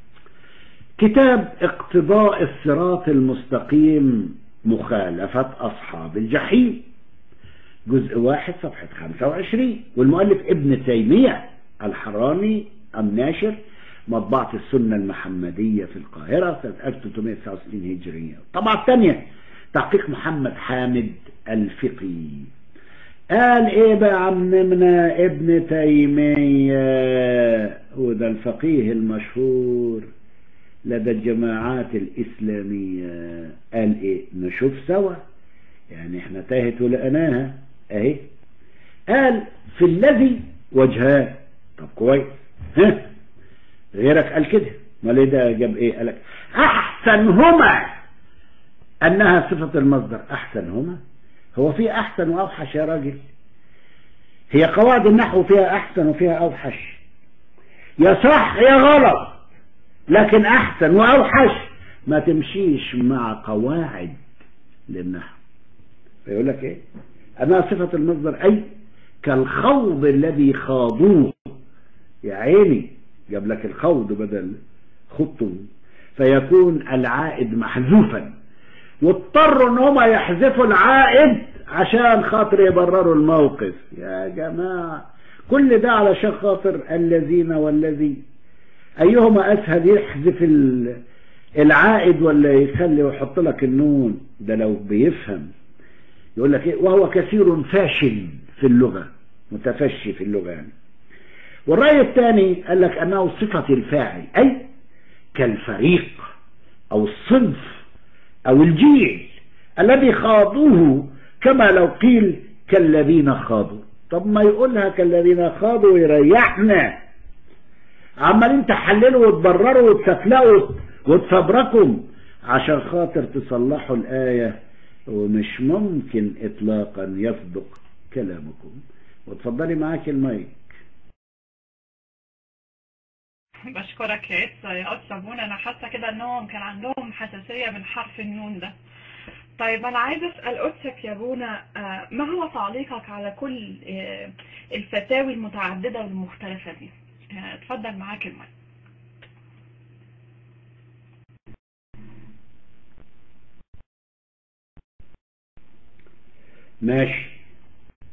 كتاب اقتضاء الصراط المستقيم مخالفة أصحاب الجحيم جزء واحد صفحة 25 والمؤلف ابن تيمية الحراني الناشر مطبعة السنة المحمدية في القاهرة سنة 1369 هجرية الطبعة الثانية تحقيق محمد حامد الفقي قال ايه بقى عمنا ابن تيمية وده الفقيه المشهور لدى الجماعات الإسلامية قال ايه نشوف سوا يعني احنا تاهت ولقناها اهي قال في الذي وجهان طب كويس ها غيرك قال كده ما ليه ده جاب ايه قالك احسنهما انها صفة المصدر احسنهما هو في احسن واوحش يا راجل هي قواعد النحو فيها احسن وفيها اوحش يا صح يا غلط لكن احسن واوحش ما تمشيش مع قواعد للنحو فيقول لك ايه انها صفة المصدر اي كالخوض الذي خاضوه يا عيني جاب لك الخوض بدل خضتم فيكون العائد محذوفا واضطروا ان هم يحذفوا العائد عشان خاطر يبرروا الموقف يا جماعة كل ده علشان خاطر الذين والذي ايهما اسهل يحذف العائد ولا يخلي ويحط لك النون ده لو بيفهم يقول لك ايه وهو كثير فاشل في اللغة متفشي في اللغة يعني والرأي الثاني قال لك انه صفة الفاعل اي كالفريق او الصنف او الجيل الذي خاضوه كما لو قيل كالذين خاضوا طب ما يقولها كالذين خاضوا ويريحنا عمالين تحللوا وتبرروا وتسفلقوا وتفبركوا عشان خاطر تصلحوا الآية ومش ممكن إطلاقا يصدق كلامكم وتفضلي معاك المايك بشكرك يا إس يا أستاذ بونا أنا حاسة كده إنهم كان عندهم حساسية من حرف النون ده طيب أنا عايز أسأل قدسك يا بونا ما هو تعليقك على كل الفتاوي المتعددة والمختلفة دي اتفضل معاك المايك ماشي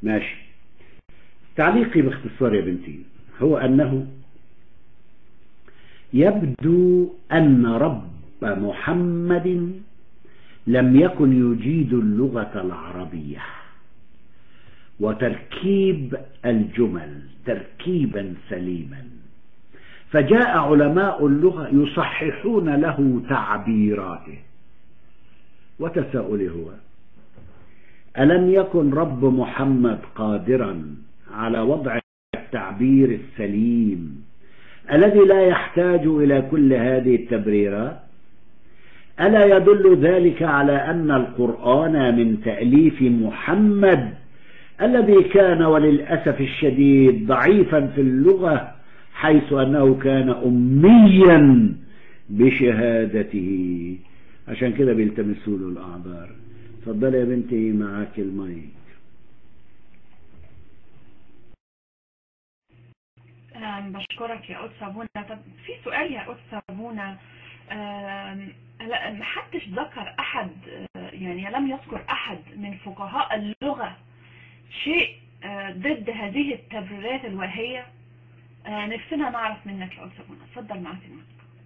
ماشي تعليقي باختصار يا بنتي هو أنه يبدو أن رب محمد لم يكن يجيد اللغة العربية وتركيب الجمل تركيبا سليما فجاء علماء اللغة يصححون له تعبيراته وتساؤلي هو ألم يكن رب محمد قادرا على وضع التعبير السليم الذي لا يحتاج إلى كل هذه التبريرات ألا يدل ذلك على أن القرآن من تأليف محمد الذي كان وللأسف الشديد ضعيفا في اللغة حيث أنه كان أميا بشهادته عشان كده بيلتمسوا له الأعذار اتفضلي يا بنتي معاك المايك أم، بشكرك يا قدس أبونا طب في سؤال يا قدس أبونا أم، لا محدش ذكر أحد أه، يعني لم يذكر أحد من فقهاء اللغة شيء أه، ضد هذه التبريرات الواهية أه، نفسنا نعرف منك يا قدس أبونا اتفضل معاك المايك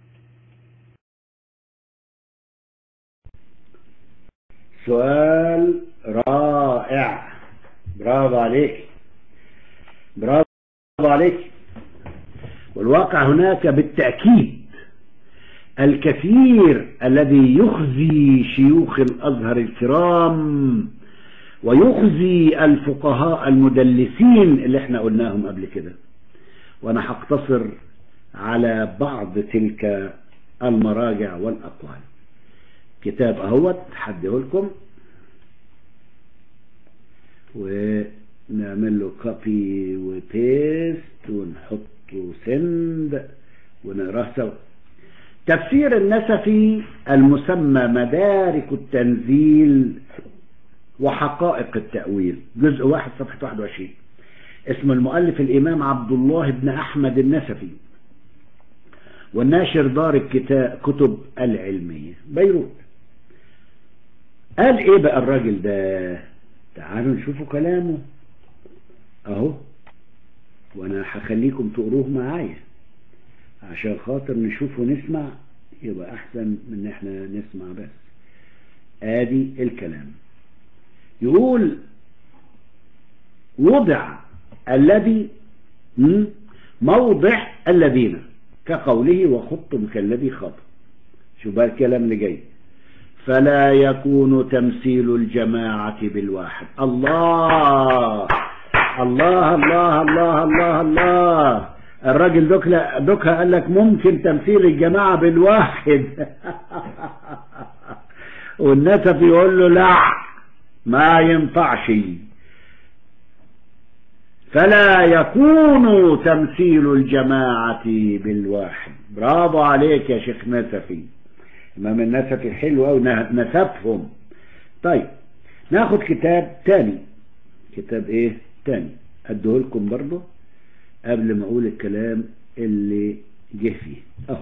سؤال رائع برافو عليك برافو عليك والواقع هناك بالتأكيد الكثير الذي يخزي شيوخ الأزهر الكرام ويخزي الفقهاء المدلسين اللي احنا قلناهم قبل كده وانا هقتصر على بعض تلك المراجع والأقوال كتاب اهوت حده لكم ونعمل له كوبي وبيست ونحطه سند ونقراه سوا تفسير النسفي المسمى مدارك التنزيل وحقائق التأويل جزء واحد صفحة 21 اسم المؤلف الإمام عبد الله بن أحمد النسفي والناشر دار الكتاب كتب العلمية بيروت قال ايه بقى الراجل ده تعالوا نشوفوا كلامه اهو وانا هخليكم تقروه معايا عشان خاطر نشوف ونسمع يبقى احسن من ان احنا نسمع بس ادي الكلام يقول وضع الذي م? موضع الذين كقوله وخطم كالذي خطب شو بقى الكلام اللي جاي فلا يكون تمثيل الجماعة بالواحد الله الله الله الله الله الله الراجل دوكلا دوكها قال لك ممكن تمثيل الجماعة بالواحد والنسف يقول له لا ما ينفعش فلا يكون تمثيل الجماعة بالواحد برافو عليك يا شيخ نسفي امام النسفي حلوة ونسفهم طيب ناخد كتاب تاني كتاب ايه تاني اديه لكم برضه قبل ما اقول الكلام اللي جه فيه اهو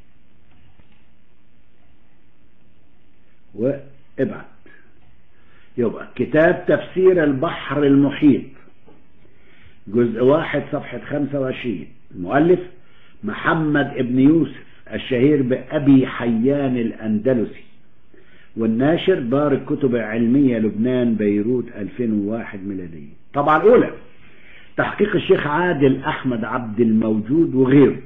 وابعت يبقى كتاب تفسير البحر المحيط جزء واحد صفحة 25 المؤلف محمد ابن يوسف الشهير بأبي حيان الأندلسي والناشر دار الكتب العلمية لبنان بيروت 2001 ميلادية طبعا الأولى تحقيق الشيخ عادل أحمد عبد الموجود وغيره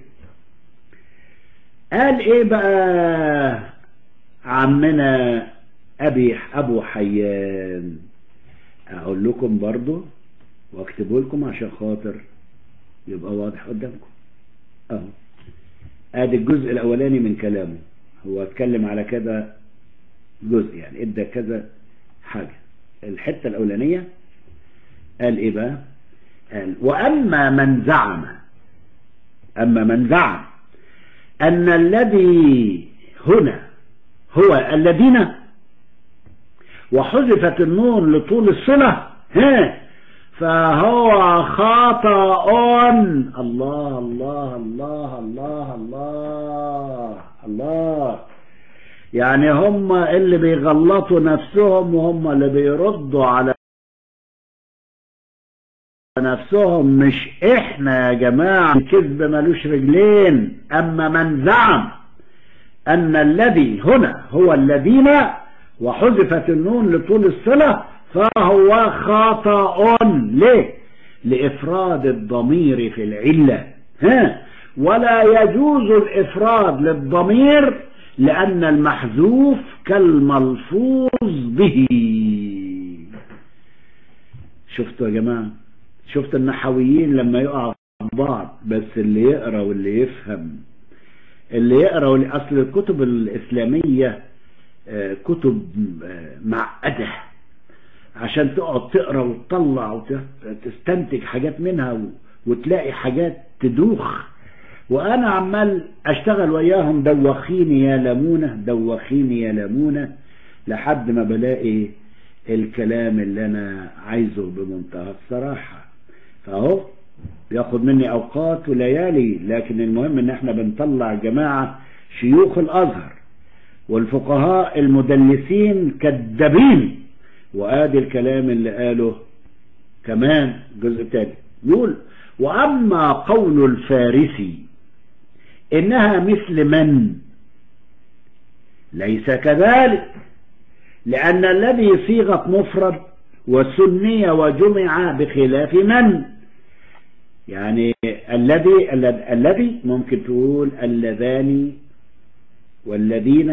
قال إيه بقى عمنا أبي أبو حيان أقول لكم برضو واكتبه لكم عشان خاطر يبقى واضح قدامكم اهو ادي الجزء الاولاني من كلامه هو اتكلم على كذا جزء يعني ادى كذا حاجة الحتة الاولانية قال ايه بقى قال واما من زعم اما من زعم ان الذي هنا هو الذين وحذفت النون لطول الصلة ها فهو خطأ الله الله الله الله الله الله يعني هم اللي بيغلطوا نفسهم وهم اللي بيردوا على نفسهم مش احنا يا جماعة الكذب ملوش رجلين اما من زعم ان الذي هنا هو الذين وحذفت النون لطول الصلة فهو خطأ ليه لافراد الضمير في العلة ها ولا يجوز الافراد للضمير لان المحذوف كالملفوظ به شفتوا يا جماعة شفت النحويين لما يقعوا بعض بس اللي يقرأ واللي يفهم اللي يقرأ واللي أصل الكتب الإسلامية كتب معقدة عشان تقعد تقرأ وتطلع وتستنتج حاجات منها وتلاقي حاجات تدوخ وأنا عمال أشتغل وياهم دوخيني يا لمونة دوخيني يا لمونة لحد ما بلاقي الكلام اللي أنا عايزه بمنتهى الصراحة فأهو بياخد مني أوقات وليالي لكن المهم إن احنا بنطلع جماعة شيوخ الأزهر والفقهاء المدلسين كذابين وآدي الكلام اللي قاله كمان جزء تاني يقول وأما قول الفارسي إنها مثل من ليس كذلك لأن الذي صيغة مفرد وسمي وجمع بخلاف من يعني الذي الذي ممكن تقول اللذان والذين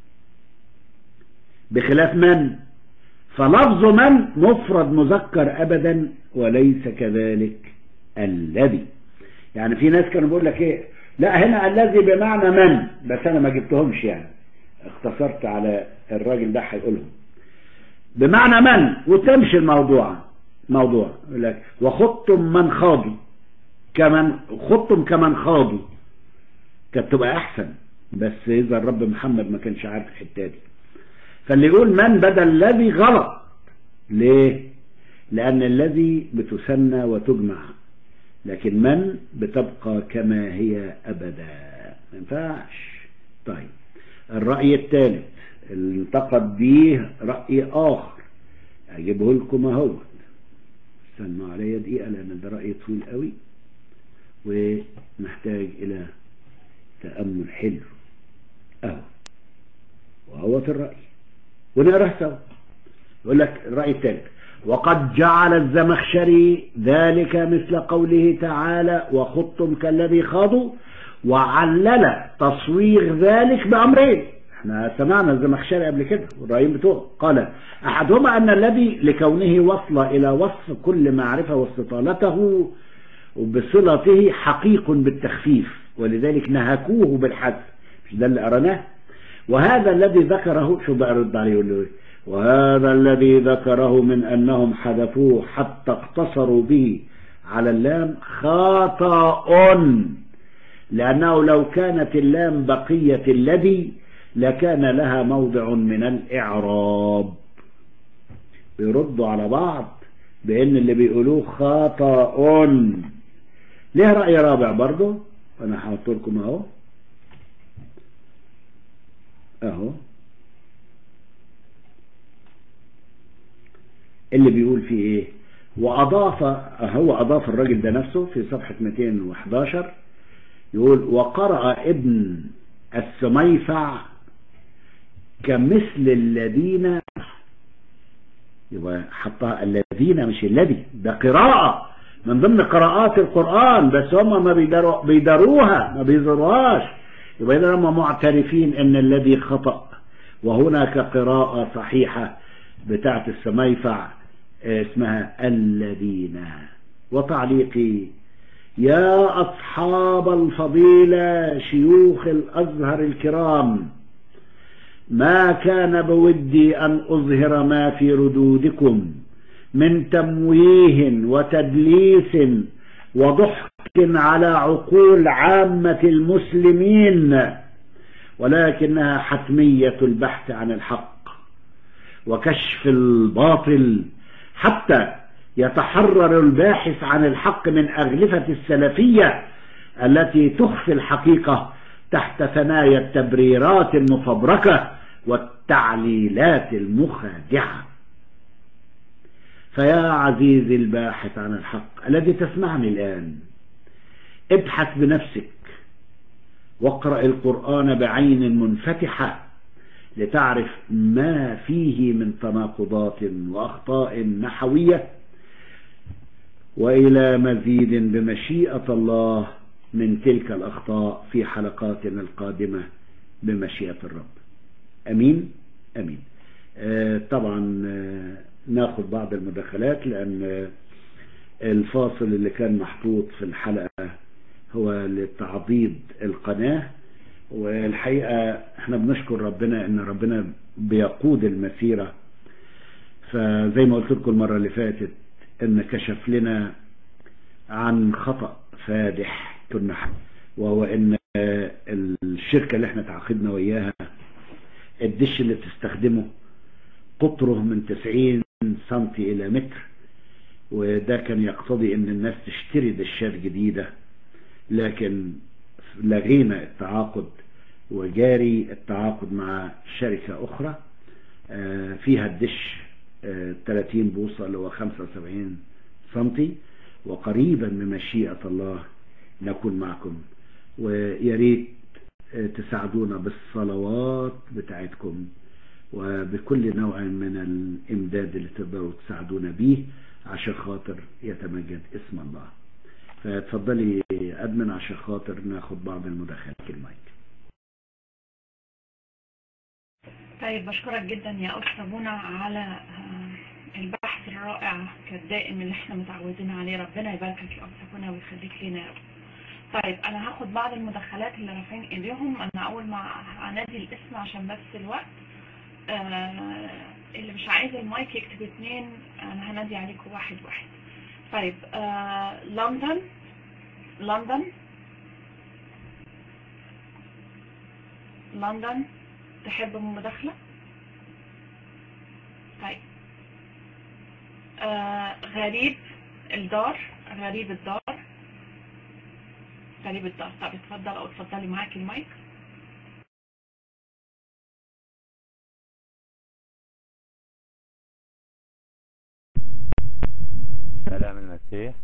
بخلاف من فلفظ من مفرد مذكر أبدا وليس كذلك الذي يعني في ناس كانوا بيقول لك ايه لا هنا الذي بمعنى من بس انا ما جبتهمش يعني اختصرت على الراجل ده هيقولهم بمعنى من وتمشي الموضوع موضوع يقول لك وخضتم من خاضوا كمن خضتم كمن خاضوا كانت تبقى احسن بس اذا الرب محمد ما كانش عارف الحته دي فاللي يقول من بدل الذي غلط ليه لان الذي بتسنى وتجمع لكن من بتبقى كما هي ابدا ما ينفعش طيب الرأي الثالث اللي انتقد به رأي آخر أجيبه لكم اهو استنوا عليا دقيقة لأن ده رأي طويل قوي ومحتاج إلى تأمل حلو أهو وهو في الرأي ونقرأ سوا يقول لك الرأي الثالث وقد جعل الزمخشري ذلك مثل قوله تعالى وخضتم كالذي خاضوا وعلل تصوير ذلك بأمرين احنا سمعنا الزمخشري قبل كده والرأيين بتوعه قال أحدهما أن الذي لكونه وصل إلى وصف كل معرفة واستطالته وبصلته حقيق بالتخفيف ولذلك نهكوه بالحذف مش ده اللي قرناه وهذا الذي ذكره شو بقى رد عليه يقول له وهذا الذي ذكره من أنهم حذفوه حتى اقتصروا به على اللام خطأ لأنه لو كانت اللام بقية الذي لكان لها موضع من الإعراب بيردوا على بعض بأن اللي بيقولوه خطأ ليه رأي رابع برضه أنا هحط لكم أهو أهو اللي بيقول فيه إيه وأضاف هو أضاف الراجل ده نفسه في صفحة 211 يقول وقرأ ابن السميفع كمثل الذين يبقى حطها الذين مش الذي ده قراءة من ضمن قراءات القرآن بس هم ما بيدروا بيدروها ما بيزروهاش يبقى إذا هم معترفين ان الذي خطأ وهناك قراءة صحيحة بتاعت السميفع اسمها الذين وتعليقي يا أصحاب الفضيلة شيوخ الأزهر الكرام ما كان بودي أن أظهر ما في ردودكم من تمويه وتدليس وضحك على عقول عامة المسلمين ولكنها حتمية البحث عن الحق وكشف الباطل حتى يتحرر الباحث عن الحق من أغلفة السلفية التي تخفي الحقيقة تحت ثنايا التبريرات المفبركة والتعليلات المخادعة فيا عزيزي الباحث عن الحق الذي تسمعني الآن ابحث بنفسك واقرأ القرآن بعين منفتحة لتعرف ما فيه من تناقضات وأخطاء نحوية وإلى مزيد بمشيئة الله من تلك الأخطاء في حلقاتنا القادمة بمشيئة الرب أمين أمين آه طبعا آه ناخد بعض المداخلات لأن آه الفاصل اللي كان محطوط في الحلقة هو لتعضيد القناة والحقيقة احنا بنشكر ربنا ان ربنا بيقود المسيرة فزي ما قلت لكم المرة اللي فاتت ان كشف لنا عن خطأ فادح كنا وهو ان الشركة اللي احنا تعاقدنا وياها الدش اللي بتستخدمه قطره من 90 سنتي الى متر وده كان يقتضي ان الناس تشتري دشات جديدة لكن لغينا التعاقد وجاري التعاقد مع شركة أخرى فيها الدش 30 بوصة اللي هو 75 سنتي وقريبا بمشيئة الله نكون معكم وياريت تساعدونا بالصلوات بتاعتكم وبكل نوع من الإمداد اللي تقدروا تساعدونا بيه عشان خاطر يتمجد اسم الله فتفضلي أدمن عشان خاطر ناخد بعض المداخلات المايك طيب بشكرك جدا يا أستاذ منى على البحث الرائع كالدائم اللي احنا متعودين عليه ربنا يباركك يا أستاذ منى ويخليك لينا يا رب طيب انا هاخد بعض المداخلات اللي رافعين ايديهم انا اول ما هنادي الاسم عشان بس الوقت آه اللي مش عايز المايك يكتب اتنين انا هنادي عليكم واحد واحد طيب آه لندن لندن لندن تحب المداخلة طيب آه غريب الدار غريب الدار غريب الدار طب اتفضل او اتفضلي معاكي المايك سلام المسيح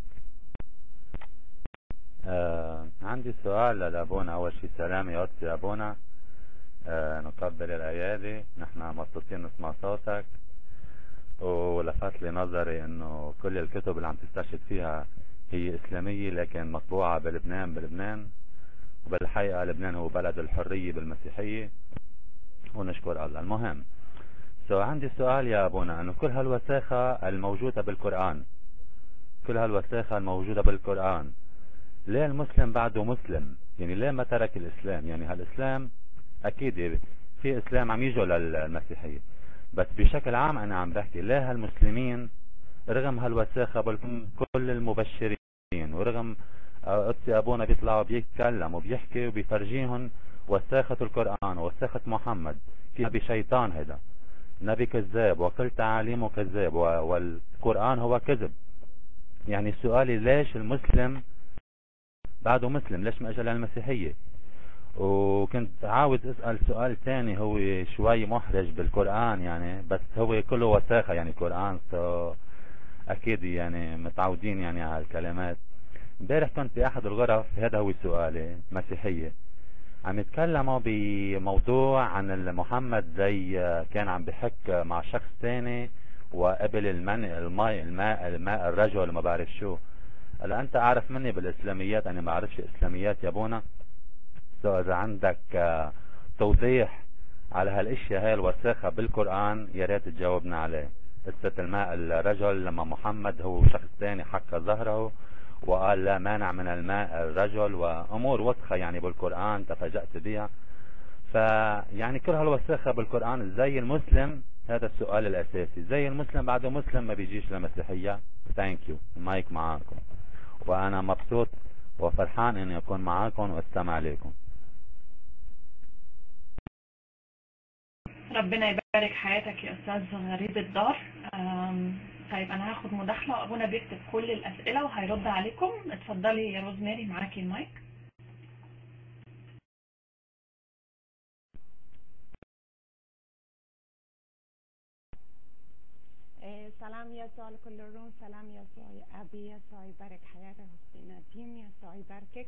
آه عندي سؤال لأبونا أول شيء سلام يا أستاذ أبونا آه نقبل الأيادي نحن مبسوطين نسمع صوتك ولفت لي نظري انه كل الكتب اللي عم تستشهد فيها هي اسلامية لكن مطبوعة بلبنان بلبنان وبالحقيقة لبنان هو بلد الحرية بالمسيحية ونشكر الله المهم سو عندي سؤال يا ابونا انه كل هالوساخة الموجودة بالقرآن كل هالوساخة الموجودة بالقرآن ليه المسلم بعده مسلم يعني ليه ما ترك الاسلام يعني هالاسلام اكيد في اسلام عم يجوا للمسيحية بس بشكل عام انا عم بحكي ليه هالمسلمين رغم هالوساخة كل المبشرين ورغم قدسي ابونا بيطلعوا بيتكلم وبيحكي وبيفرجيهم وساخة القرآن وساخة محمد فيها بشيطان هذا نبي كذاب وكل تعاليمه كذاب والقرآن هو كذب يعني سؤالي ليش المسلم بعده مسلم ليش ما اجى للمسيحية وكنت عاوز اسأل سؤال تاني هو شوي محرج بالقرآن يعني بس هو كله وساخة يعني القرآن so اكيد يعني متعودين يعني على الكلمات امبارح كنت في احد الغرف هذا هو سؤالي مسيحية عم يتكلموا بموضوع عن محمد زي كان عم بحك مع شخص تاني وقبل المن الماء الماء الماء الرجل ما بعرف شو هلا انت اعرف مني بالاسلاميات انا ما اعرفش اسلاميات يا ابونا سو اذا عندك توضيح على هالاشياء هاي الوساخة بالقرآن يا ريت تجاوبنا عليه قصة الماء الرجل لما محمد هو شخص ثاني حك ظهره وقال لا مانع من الماء الرجل وامور وسخة يعني بالقرآن تفاجأت بها فيعني كل هالوساخة بالقرآن زي المسلم هذا السؤال الاساسي زي المسلم بعده مسلم ما بيجيش لمسيحية ثانك يو المايك معاكم وانا مبسوط وفرحان اني اكون معاكم واستمع لكم ربنا يبارك حياتك يا استاذ غريب الدار طيب انا هاخد مداخله ابونا بيكتب كل الاسئله وهيرد عليكم اتفضلي يا روزماري معاكي المايك سلام يسوع لكل الروم سلام يسوع يا أبي يسوع يبارك حياتك أختي نديم يسوع يباركك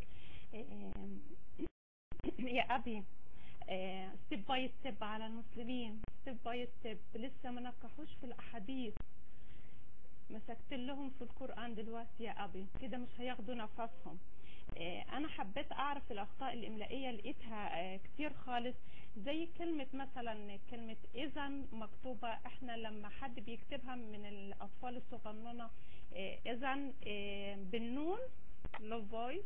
يا أبي ستيب باي ستيب على المسلمين ستيب باي ستيب لسه ما نقحوش في الأحاديث مسكت لهم في القرآن دلوقتي يا أبي كده مش هياخدوا نفسهم انا حبيت اعرف الاخطاء الاملائيه لقيتها كتير خالص زي كلمة مثلا كلمة اذا مكتوبة احنا لما حد بيكتبها من الاطفال الصغننة اذا بالنون لو فويس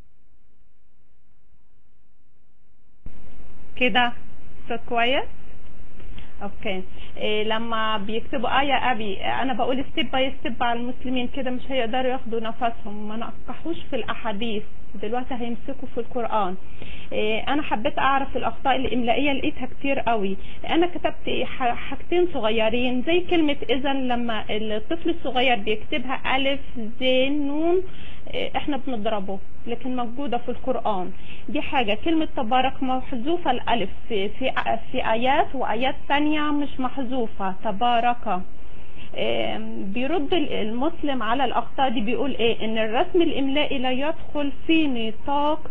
كده صوت كويس اوكي إيه لما بيكتبوا آية أبي أنا بقول ستيب باي ستيب على المسلمين كده مش هيقدروا ياخدوا نفسهم ما نقحوش في الأحاديث دلوقتي هيمسكوا في القرآن إيه أنا حبيت أعرف الأخطاء الإملائية لقيتها كتير قوي أنا كتبت حاجتين صغيرين زي كلمة إذا لما الطفل الصغير بيكتبها ألف زين نون إيه احنا بنضربه لكن موجودة في القرآن دي حاجة كلمة تبارك محذوفة الألف في, في, في آيات وآيات ثانية مش محذوفة تبارك بيرد المسلم على الأخطاء دي بيقول إيه إن الرسم الإملائي لا يدخل في نطاق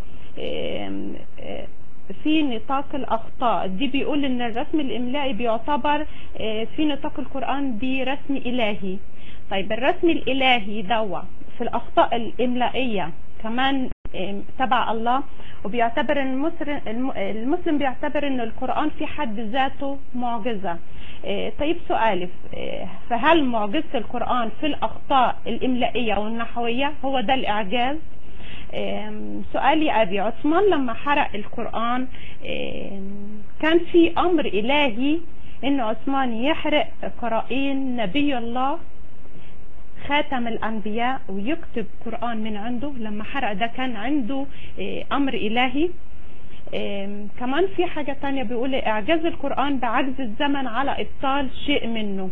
في نطاق الأخطاء دي بيقول إن الرسم الإملائي بيعتبر في نطاق القرآن دي رسم إلهي طيب الرسم الإلهي دوا في الأخطاء الإملائية كمان تبع الله وبيعتبر المسلم المسلم بيعتبر ان القرآن في حد ذاته معجزة طيب سؤالي فهل معجزة القرآن في الأخطاء الإملائية والنحوية هو ده الإعجاز سؤالي أبي عثمان لما حرق القرآن كان في أمر إلهي إن عثمان يحرق قرائن نبي الله خاتم الأنبياء ويكتب قرآن من عنده لما حرق ده كان عنده أمر إلهي كمان في حاجة تانية بيقول إعجاز القرآن بعجز الزمن على إبطال شيء منه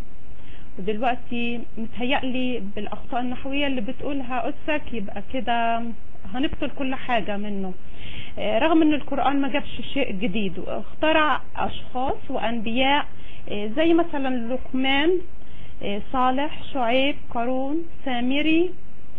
ودلوقتي متهيألي بالأخطاء النحوية اللي بتقولها أسك يبقى كده هنبطل كل حاجة منه رغم ان القرآن ما جابش شيء جديد واخترع اشخاص وانبياء زي مثلا لقمان صالح شعيب قارون سامري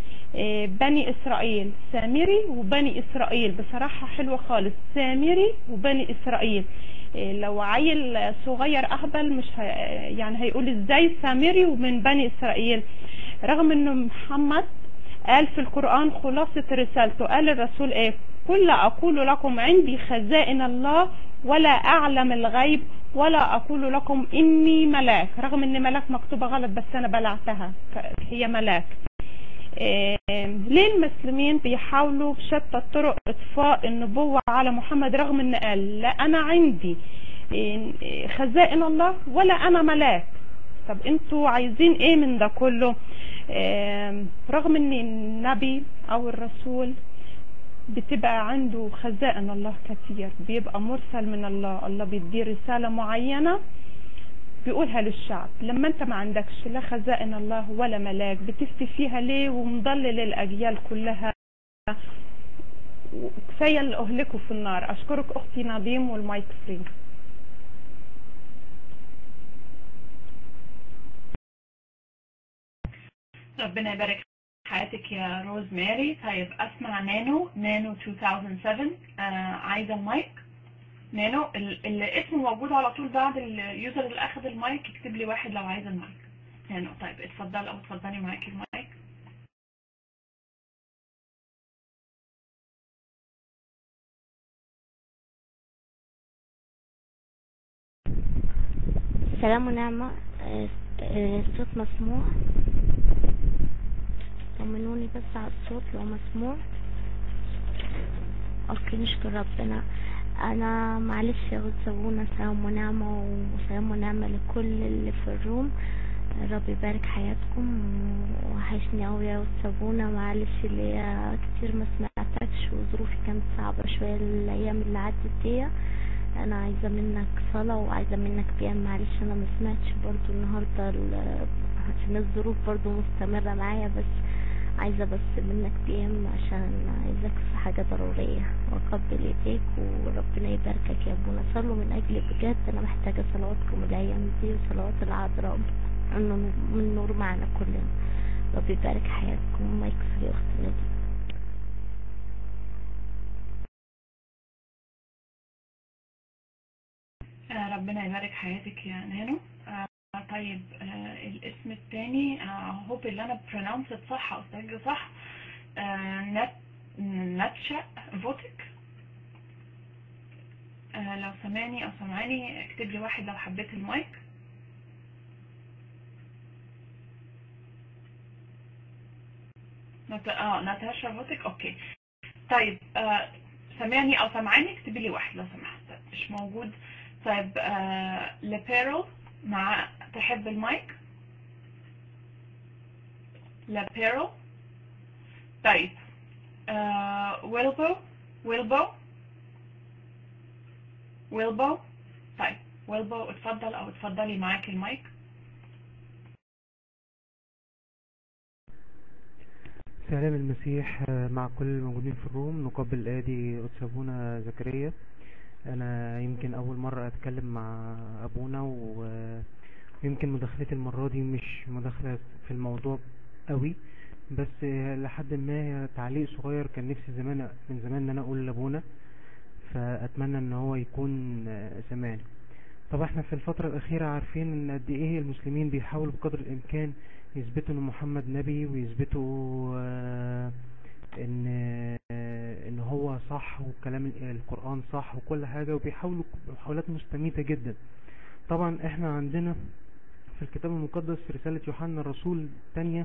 بني اسرائيل سامري وبني اسرائيل بصراحة حلوة خالص سامري وبني اسرائيل لو عيل صغير اهبل مش ه... يعني هيقول ازاي سامري ومن بني اسرائيل رغم انه محمد قال في القرآن خلاصة رسالته قال الرسول ايه كل اقول لكم عندي خزائن الله ولا اعلم الغيب ولا اقول لكم اني ملاك رغم ان ملاك مكتوبة غلط بس انا بلعتها هي ملاك إيه ليه المسلمين بيحاولوا بشتى الطرق اطفاء النبوة على محمد رغم ان قال لا انا عندي إيه خزائن الله ولا انا ملاك طب انتوا عايزين ايه من ده كله إيه رغم ان النبي او الرسول بتبقى عنده خزائن الله كثير بيبقى مرسل من الله الله بيديه رسالة معينة بيقولها للشعب لما انت ما عندكش لا خزائن الله ولا ملاك بتفتي فيها ليه ومضلل الاجيال كلها كفايه اللي اهلكوا في النار اشكرك اختي نظيم والمايك فري ربنا يبارك حياتك يا روز ماري طيب اسمع نانو نانو 2007 آه عايزه المايك نانو الاسم موجود على طول بعد اليوزر اللي اخذ المايك يكتب لي واحد لو عايز المايك نانو طيب اتفضل او اتفضلي معاكي المايك سلام ونعمة الصوت مسموع طمنوني بس على الصوت لو مسموع اوكي نشكر ربنا انا معلش يا سابونا سلام ونعمة وسلام ونعمة لكل اللي في الروم رب يبارك حياتكم وحشني قوي يا سابونا معلش اللي كتير ما سمعتكش وظروفي كانت صعبة شوية الايام اللي عدت دي انا عايزة منك صلاة وعايزة منك بيان معلش انا ما سمعتش برضو النهاردة عشان الظروف برضو مستمرة معايا بس عايزة بس منك بيام عشان عايزك في حاجة ضرورية واقبل ايديك وربنا يباركك يا ابونا صلوا من اجلي بجد انا محتاجة صلواتكم الايام دي وصلوات العذراء انه من نور معنا كلنا ربي يبارك حياتكم وما يكفي يا اختي نادين آه، ربنا يبارك حياتك يا نانو آه، طيب آه، الاسم الثاني هوب اللي انا برونونس صح او استرجع صح آه، نات ناتشا فوتك آه، لو سمعني او سمعاني اكتب لي واحد لو حبيت المايك نات... اه ناتاشا فوتك اوكي طيب آه سمعني او سمعاني اكتبي لي واحد لو سمحت مش موجود طيب آه لابيرو مع تحب المايك لابيرو طيب آه ويلبو ويلبو ويلبو طيب ويلبو اتفضل او اتفضلي معاك المايك سلام المسيح مع كل الموجودين في الروم نقبل آدي قدس أبونا زكريا أنا يمكن أول مرة أتكلم مع أبونا و- ويمكن مداخلتي المرة دي مش مداخلة في الموضوع قوي بس لحد ما هي تعليق صغير كان نفسي زمان من زمان ان انا اقول لابونا فاتمنى ان هو يكون سمعني طب احنا في الفترة الاخيرة عارفين ان قد ايه المسلمين بيحاولوا بقدر الامكان يثبتوا ان محمد نبي ويثبتوا آه، ان آه، ان هو صح وكلام القرآن صح وكل حاجة وبيحاولوا محاولات مستميتة جدا طبعا احنا عندنا في الكتاب المقدس في رسالة يوحنا الرسول الثانية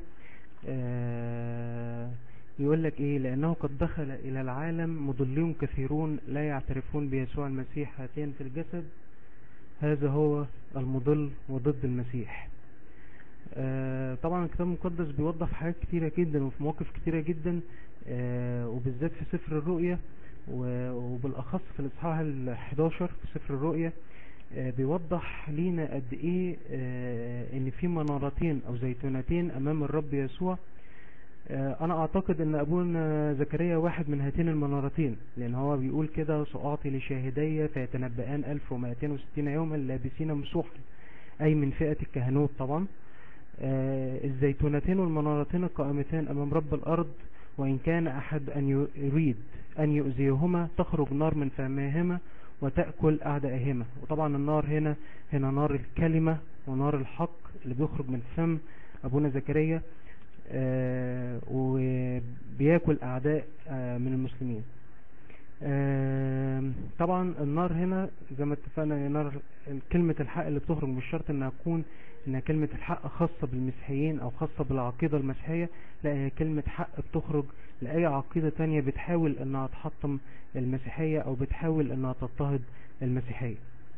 آه، يقول لك ايه لانه قد دخل الى العالم مضلون كثيرون لا يعترفون بيسوع المسيح هاتين في الجسد هذا هو المضل وضد المسيح آه، طبعا الكتاب المقدس بيوضح حاجات كتيرة جدا وفي مواقف كتيرة جدا آه، وبالذات في سفر الرؤيا و- وبالاخص في الاصحاح ال 11 في سفر الرؤيا آه، بيوضح لينا قد ايه آه، ان في منارتين او زيتونتين امام الرب يسوع آه، انا اعتقد ان ابونا زكريا واحد من هاتين المنارتين لان هو بيقول كده سأعطي لشاهدي فيتنبأان 1260 يوما لابسين مسوحا اي من فئة الكهنوت طبعا آه، الزيتونتين والمنارتين القائمتان امام رب الارض وان كان احد ان يريد ان يؤذيهما تخرج نار من فمهما وتأكل أعدائهما وطبعا النار هنا هنا نار الكلمة ونار الحق اللي بيخرج من فم أبونا زكريا آه، وبياكل أعداء آه، من المسلمين آه، طبعا النار هنا زي ما اتفقنا هي نار كلمة الحق اللي بتخرج مش شرط انها تكون انها كلمة الحق خاصة بالمسيحيين او خاصة بالعقيدة المسيحية لا هي كلمة حق بتخرج لأي عقيدة تانية بتحاول انها تحطم المسيحية او بتحاول انها تضطهد المسيحية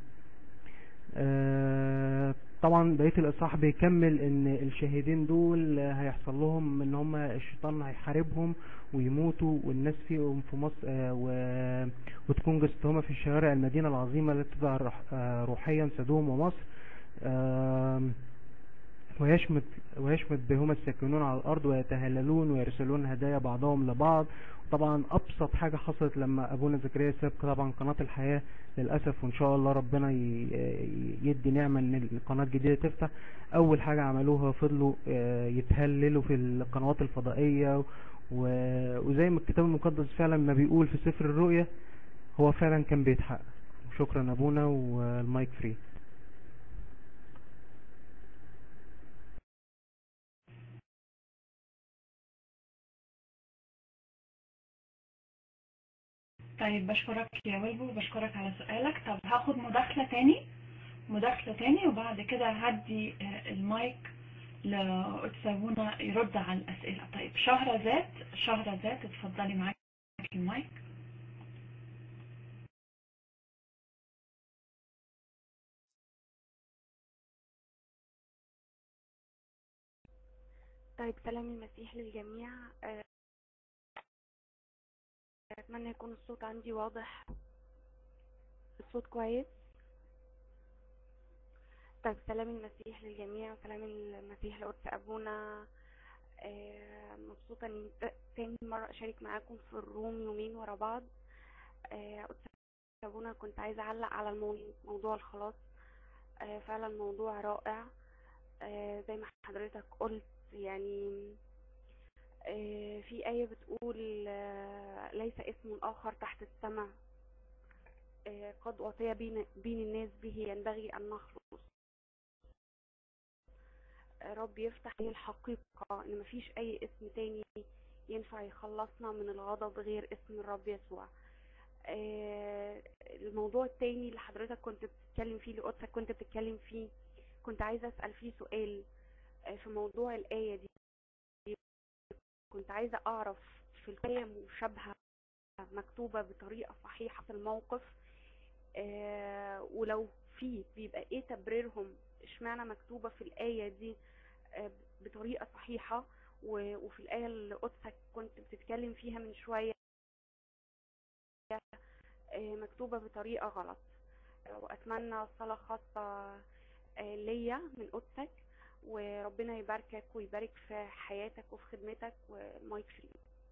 آه، طبعا بقية الإصحاح بيكمل ان الشاهدين دول هيحصل لهم ان هم الشيطان هيحاربهم ويموتوا والناس فيهم في مصر آه، و- وتكون جثتهم في شوارع المدينة العظيمة التي تدعى روح- آه، روحيا سدوم ومصر آم، ويشمت ويشمت بهم الساكنون على الأرض ويتهللون ويرسلون هدايا بعضهم لبعض طبعا أبسط حاجة حصلت لما أبونا زكريا ساب طبعا قناة الحياة للأسف وإن شاء الله ربنا ي- يدي نعمة إن القناة الجديدة تفتح أول حاجة عملوها فضلوا آه، يتهللوا في القنوات الفضائية و- وزي ما الكتاب المقدس فعلا ما بيقول في سفر الرؤيا هو فعلا كان بيتحقق شكرا أبونا والمايك فري طيب بشكرك يا ويلبو بشكرك على سؤالك طب هاخد مداخلة تاني مداخلة تاني وبعد كده هدي آه، المايك لأتسابونا يرد على الأسئلة طيب شهرزاد شهرزاد اتفضلي معاك المايك طيب سلام المسيح للجميع آه، أتمنى يكون الصوت عندي واضح الصوت كويس طيب سلام المسيح للجميع وسلام المسيح لقدس أبونا آه، مبسوطة إني ت- تاني مرة أشارك معاكم في الروم يومين ورا بعض آه، قدس أبونا كنت عايزة أعلق على المو- موضوع الخلاص آه، فعلا موضوع رائع آه، زي ما حضرتك قلت يعني آه، في آية بتقول آه، ليس اسم آخر تحت السماء آه، قد أعطي بين بين الناس به ينبغي أن نخلص آه، رب يفتح لي الحقيقة إن مفيش أي اسم تاني ينفع يخلصنا من الغضب غير اسم الرب يسوع آه، الموضوع التاني اللي حضرتك كنت بتتكلم فيه اللي قدسك كنت بتتكلم فيه كنت عايزة أسأل فيه سؤال آه، في موضوع الآية دي كنت عايزة أعرف في الآية مشابهة مكتوبة بطريقة صحيحة في الموقف آه، ولو في بيبقى ايه تبريرهم اشمعنى مكتوبة في الآية دي آه، بطريقة صحيحة و- وفي الآية اللي قدسك كنت بتتكلم فيها من شوية آه، مكتوبة بطريقة غلط آه، وأتمنى صلاة خاصة آه، ليا من قدسك وربنا يباركك ويبارك في حياتك وفي خدمتك والمايك فري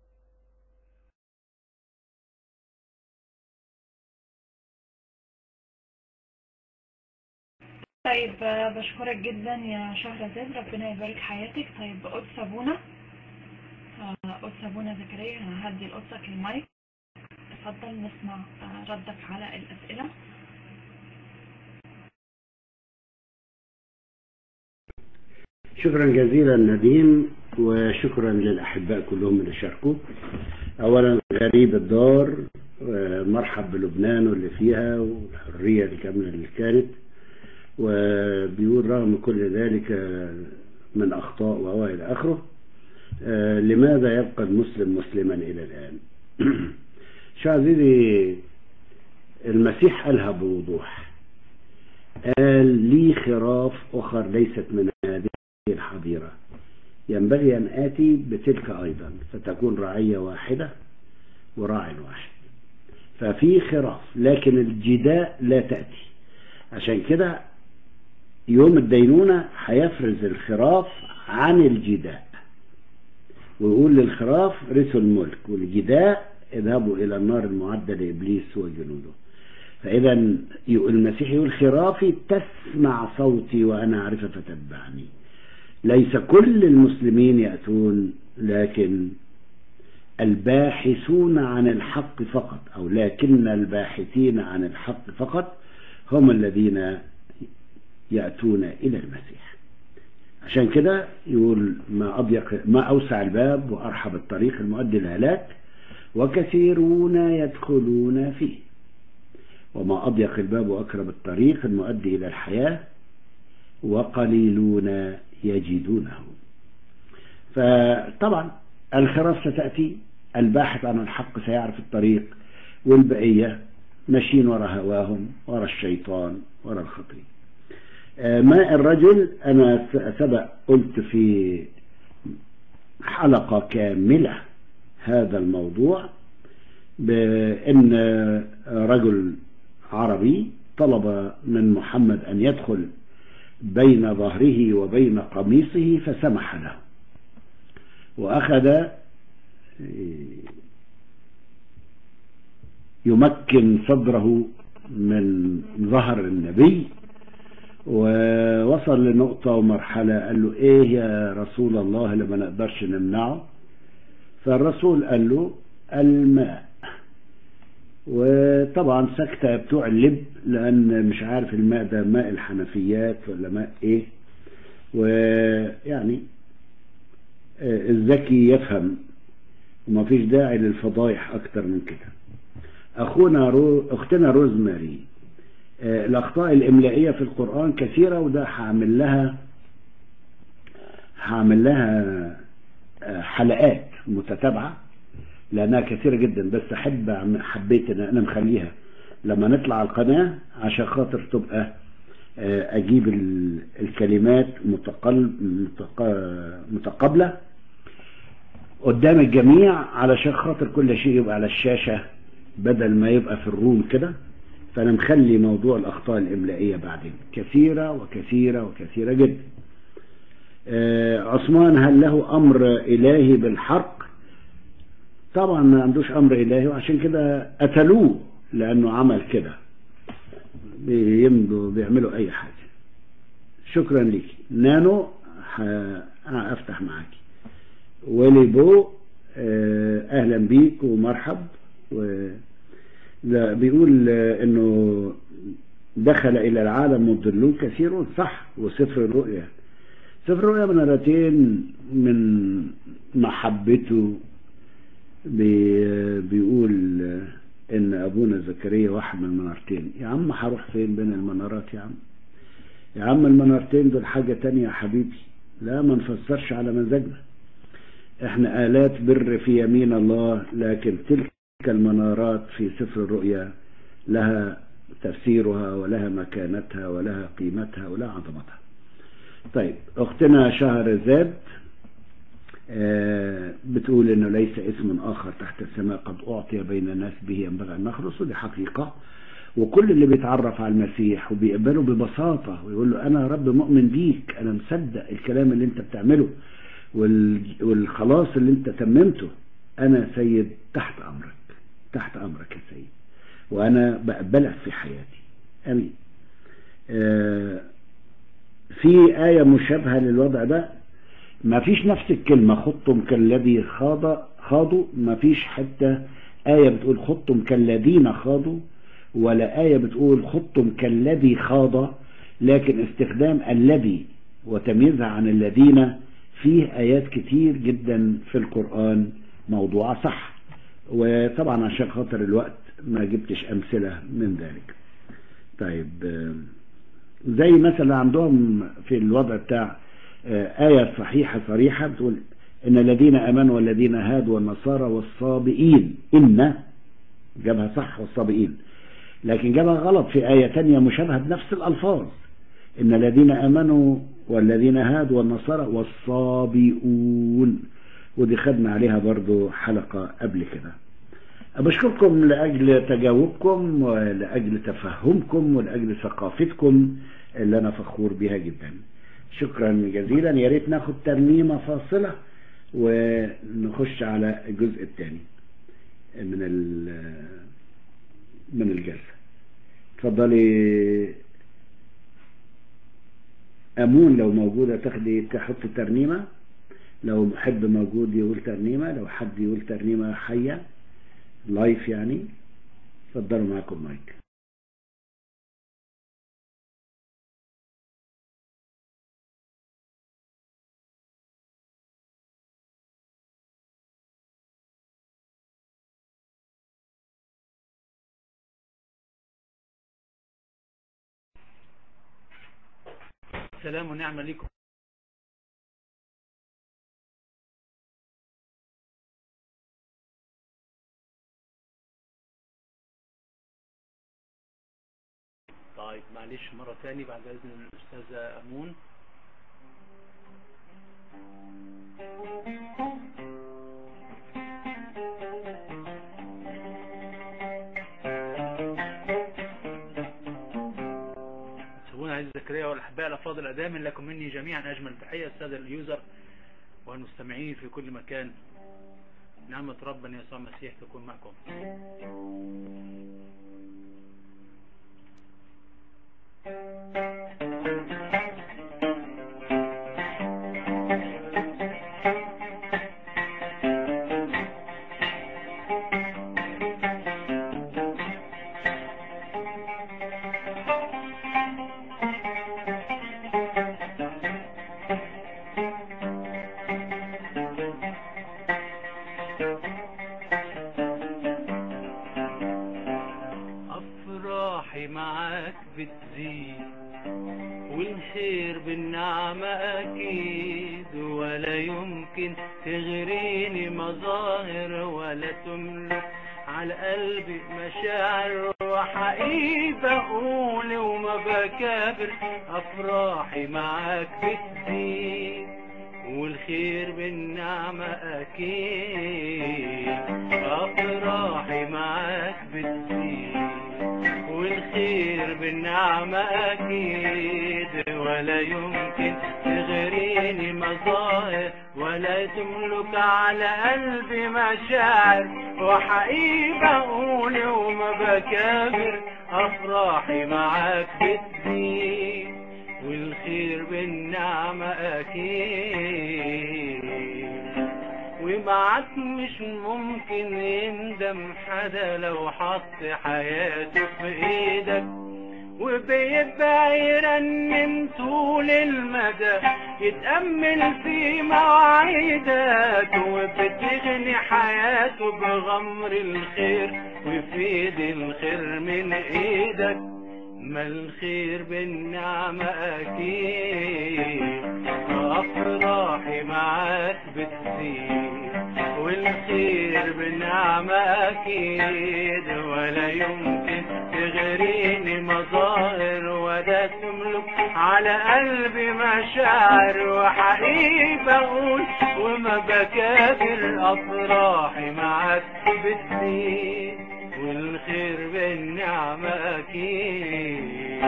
طيب آه، بشكرك جدا يا شهرزاد ربنا يبارك حياتك طيب قدس ابونا آه، قدس ابونا زكريا هدي لقدسك المايك اتفضل نسمع آه، ردك على الاسئله شكرا جزيلا نديم وشكرا للأحباء كلهم اللي شاركوا أولا غريب الدار آه، مرحب بلبنان واللي فيها والحرية الكاملة اللي كانت وبيقول رغم كل ذلك آه، من أخطاء وهو إلى آخره آه، لماذا يبقى المسلم مسلما إلى الآن شو عزيزي المسيح قالها بوضوح قال لي خراف أخر ليست من هذه الحظيرة ينبغي أن آتي بتلك أيضا فتكون رعية واحدة وراع واحد ففي خراف لكن الجداء لا تأتي عشان كده يوم الدينونة هيفرز الخراف عن الجداء ويقول للخراف رثوا الملك والجداء اذهبوا إلى النار المعدة لإبليس وجنوده فإذا المسيح يقول خرافي تسمع صوتي وأنا أعرف فتتبعني ليس كل المسلمين يأتون لكن الباحثون عن الحق فقط أو لكن الباحثين عن الحق فقط هم الذين يأتون إلى المسيح عشان كده يقول ما أضيق ما أوسع الباب وأرحب الطريق المؤدي الهلاك وكثيرون يدخلون فيه وما أضيق الباب وأقرب الطريق المؤدي إلى الحياة وقليلون يجدونه فطبعا الخراف ستأتي الباحث عن الحق سيعرف الطريق والبقية ماشيين ورا هواهم ورا الشيطان ورا الخطية ماء الرجل أنا سبق قلت في حلقة كاملة هذا الموضوع بأن رجل عربي طلب من محمد أن يدخل بين ظهره وبين قميصه فسمح له وأخذ يمكن صدره من ظهر النبي ووصل لنقطة ومرحلة قال له ايه يا رسول الله اللي ما نقدرش نمنعه فالرسول قال له الماء وطبعا سكتة بتوع اللب لان مش عارف الماء ده ماء الحنفيات ولا ماء ايه ويعني الذكي يفهم وما فيش داعي للفضايح اكتر من كده اخونا رو اختنا روزماري الاخطاء الاملائيه في القران كثيره وده هعمل لها هعمل لها حلقات متتابعه لانها كثيره جدا بس احب حبيت ان انا مخليها لما نطلع على القناه عشان خاطر تبقى اجيب الكلمات متقابله قدام الجميع علشان خاطر كل شيء يبقى على الشاشه بدل ما يبقى في الروم كده فانا مخلي موضوع الاخطاء الاملائيه بعدين كثيره وكثيره وكثيره جدا عثمان هل له امر الهي بالحرق طبعا ما عندوش امر الهي وعشان كده قتلوه لانه عمل كده بيمدوا بيعملوا اي حاجه شكرا لك نانو ه- هفتح معاكي ولي بو آه، اهلا بيك ومرحب و ده بيقول آه، انه دخل الى العالم مضلون كثيرون صح وسفر الرؤيا سفر الرؤيا منارتين من محبته بي- بيقول آه، ان ابونا زكريا واحد من المنارتين يا عم هروح فين بين المنارات يا عم يا عم المنارتين دول حاجة تانية يا حبيبي لا ما نفسرش على مزاجنا احنا آلات بر في يمين الله لكن تلك المنارات في سفر الرؤيا لها تفسيرها ولها مكانتها ولها قيمتها ولها عظمتها طيب اختنا شهر زاد آه، بتقول انه ليس اسم اخر تحت السماء قد اعطي بين الناس به ينبغي ان نخلص ودي حقيقه وكل اللي بيتعرف على المسيح وبيقبله ببساطه ويقول له انا يا رب مؤمن بيك انا مصدق الكلام اللي انت بتعمله وال- والخلاص اللي انت تممته انا سيد تحت امرك تحت امرك يا سيد وانا بقبلك في حياتي امين آه، في آية مشابهة للوضع ده ما فيش نفس الكلمة خطم كالذي خاض خاضوا ما فيش حتى آية بتقول خطم كالذين خاضوا ولا آية بتقول خطم كالذي خاض لكن استخدام الذي وتمييزها عن الذين فيه آيات كتير جدا في القرآن موضوعة صح وطبعا عشان خاطر الوقت ما جبتش أمثلة من ذلك طيب آه، زي مثلا عندهم في الوضع بتاع آه، آية صحيحة صريحة بتقول إن الذين آمنوا والذين هادوا والنصارى والصابئين إن جابها صح والصابئين لكن جابها غلط في آية تانية مشابهة بنفس الألفاظ إن الذين آمنوا والذين هادوا والنصارى والصابئون ودي خدنا عليها برضو حلقة قبل كده بشكركم لأجل تجاوبكم ولأجل تفهمكم ولأجل ثقافتكم اللي أنا فخور بها جدا شكرا جزيلا يا ريت ناخد ترنيمة فاصلة ونخش على الجزء الثاني من ال- من الجلسة اتفضلي أمون لو موجودة تاخدي تحط ترنيمة لو محب موجود يقول ترنيمة لو حد يقول ترنيمة حية لايف يعني اتفضلوا معاكم مايك سلام ونعمة لكم طيب معلش مرة تاني بعد إذن الأستاذة أمون سبونا عزيز زكريا والأحباء الأفاضل الأدام لكم مني جميعا أجمل تحية السادة اليوزر والمستمعين في كل مكان نعمة ربنا يسوع المسيح تكون معكم أفراحي معاك بتزيد والخير بالنعمة أكيد ولا يمكن تغريني مظاهر ولا تملك على قلبي مشاعر وحقيقي بقول وما بكابر أفراحي معاك بتزيد والخير بالنعمة أكيد أفراحي معاك بتزيد والخير بالنعمة أكيد ولا يمكن تغريني مظاهر ولا تملك على قلبي مشاعر وحقيقي بقول وما بكابر أفراحي معاك بتزيد والخير بالنعمة أكيد ومعك مش ممكن يندم حدا لو حط حياته في ايدك وبيبقى يرنم طول المدى يتأمل في مواعيدك وبتغني حياته بغمر الخير ويفيد الخير من ايدك ما الخير بالنعمة أكيد أفراحي معاك بتزيد والخير بالنعمة أكيد ولا يمكن تغريني مظاهر ولا تملك على قلبي مشاعر وحقيقي بقول وما بكابر أفراحي معاك بتزيد والخير بالنعمة أكيد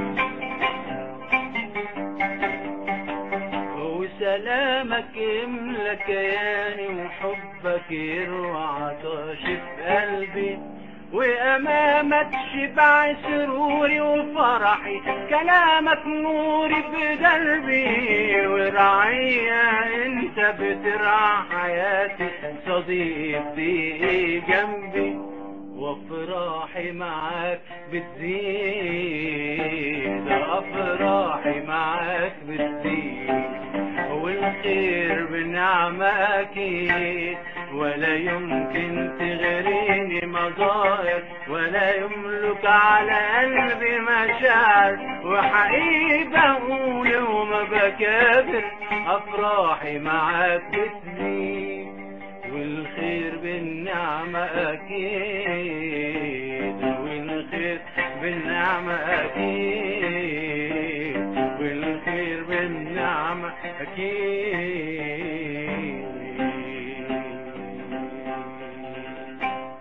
وسلامك يملى كياني وحبك يروى عطش في قلبي وأمامك شبع سروري وفرحي كلامك نوري بدربي ورعية انت بترعى حياتي صديقي جنبي وافراحي معاك بتزيد افراحي معاك بتزيد والخير بالنعمة أكيد ولا يمكن تغريني مظاهر ولا يملك على قلبي مشاعر وحقيقي بقول وما بكابر أفراحي معاك بتزيد والخير بالنعمة أكيد والخير بالنعمة أكيد والخير بالنعمة أكيد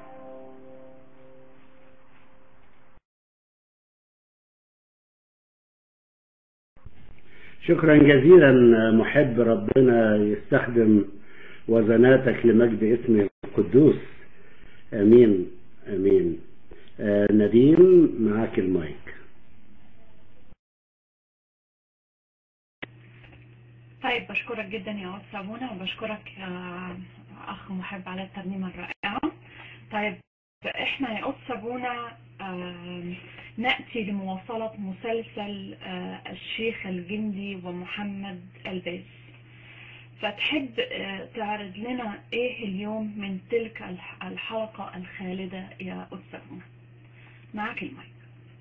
شكرا جزيلا محب ربنا يستخدم وزناتك لمجد اسمه القدوس امين امين آه نديم معاك المايك طيب بشكرك جدا يا أستاذ سابونا وبشكرك يا أخ محب على الترنيمة الرائعة طيب احنا يا أستاذ سابونا آم، نأتي لمواصلة مسلسل آه، الشيخ الجندي ومحمد الباز فتحب آه، تعرض لنا ايه اليوم من تلك الح- الحلقة الخالدة يا أستاذ سابونا معك المايك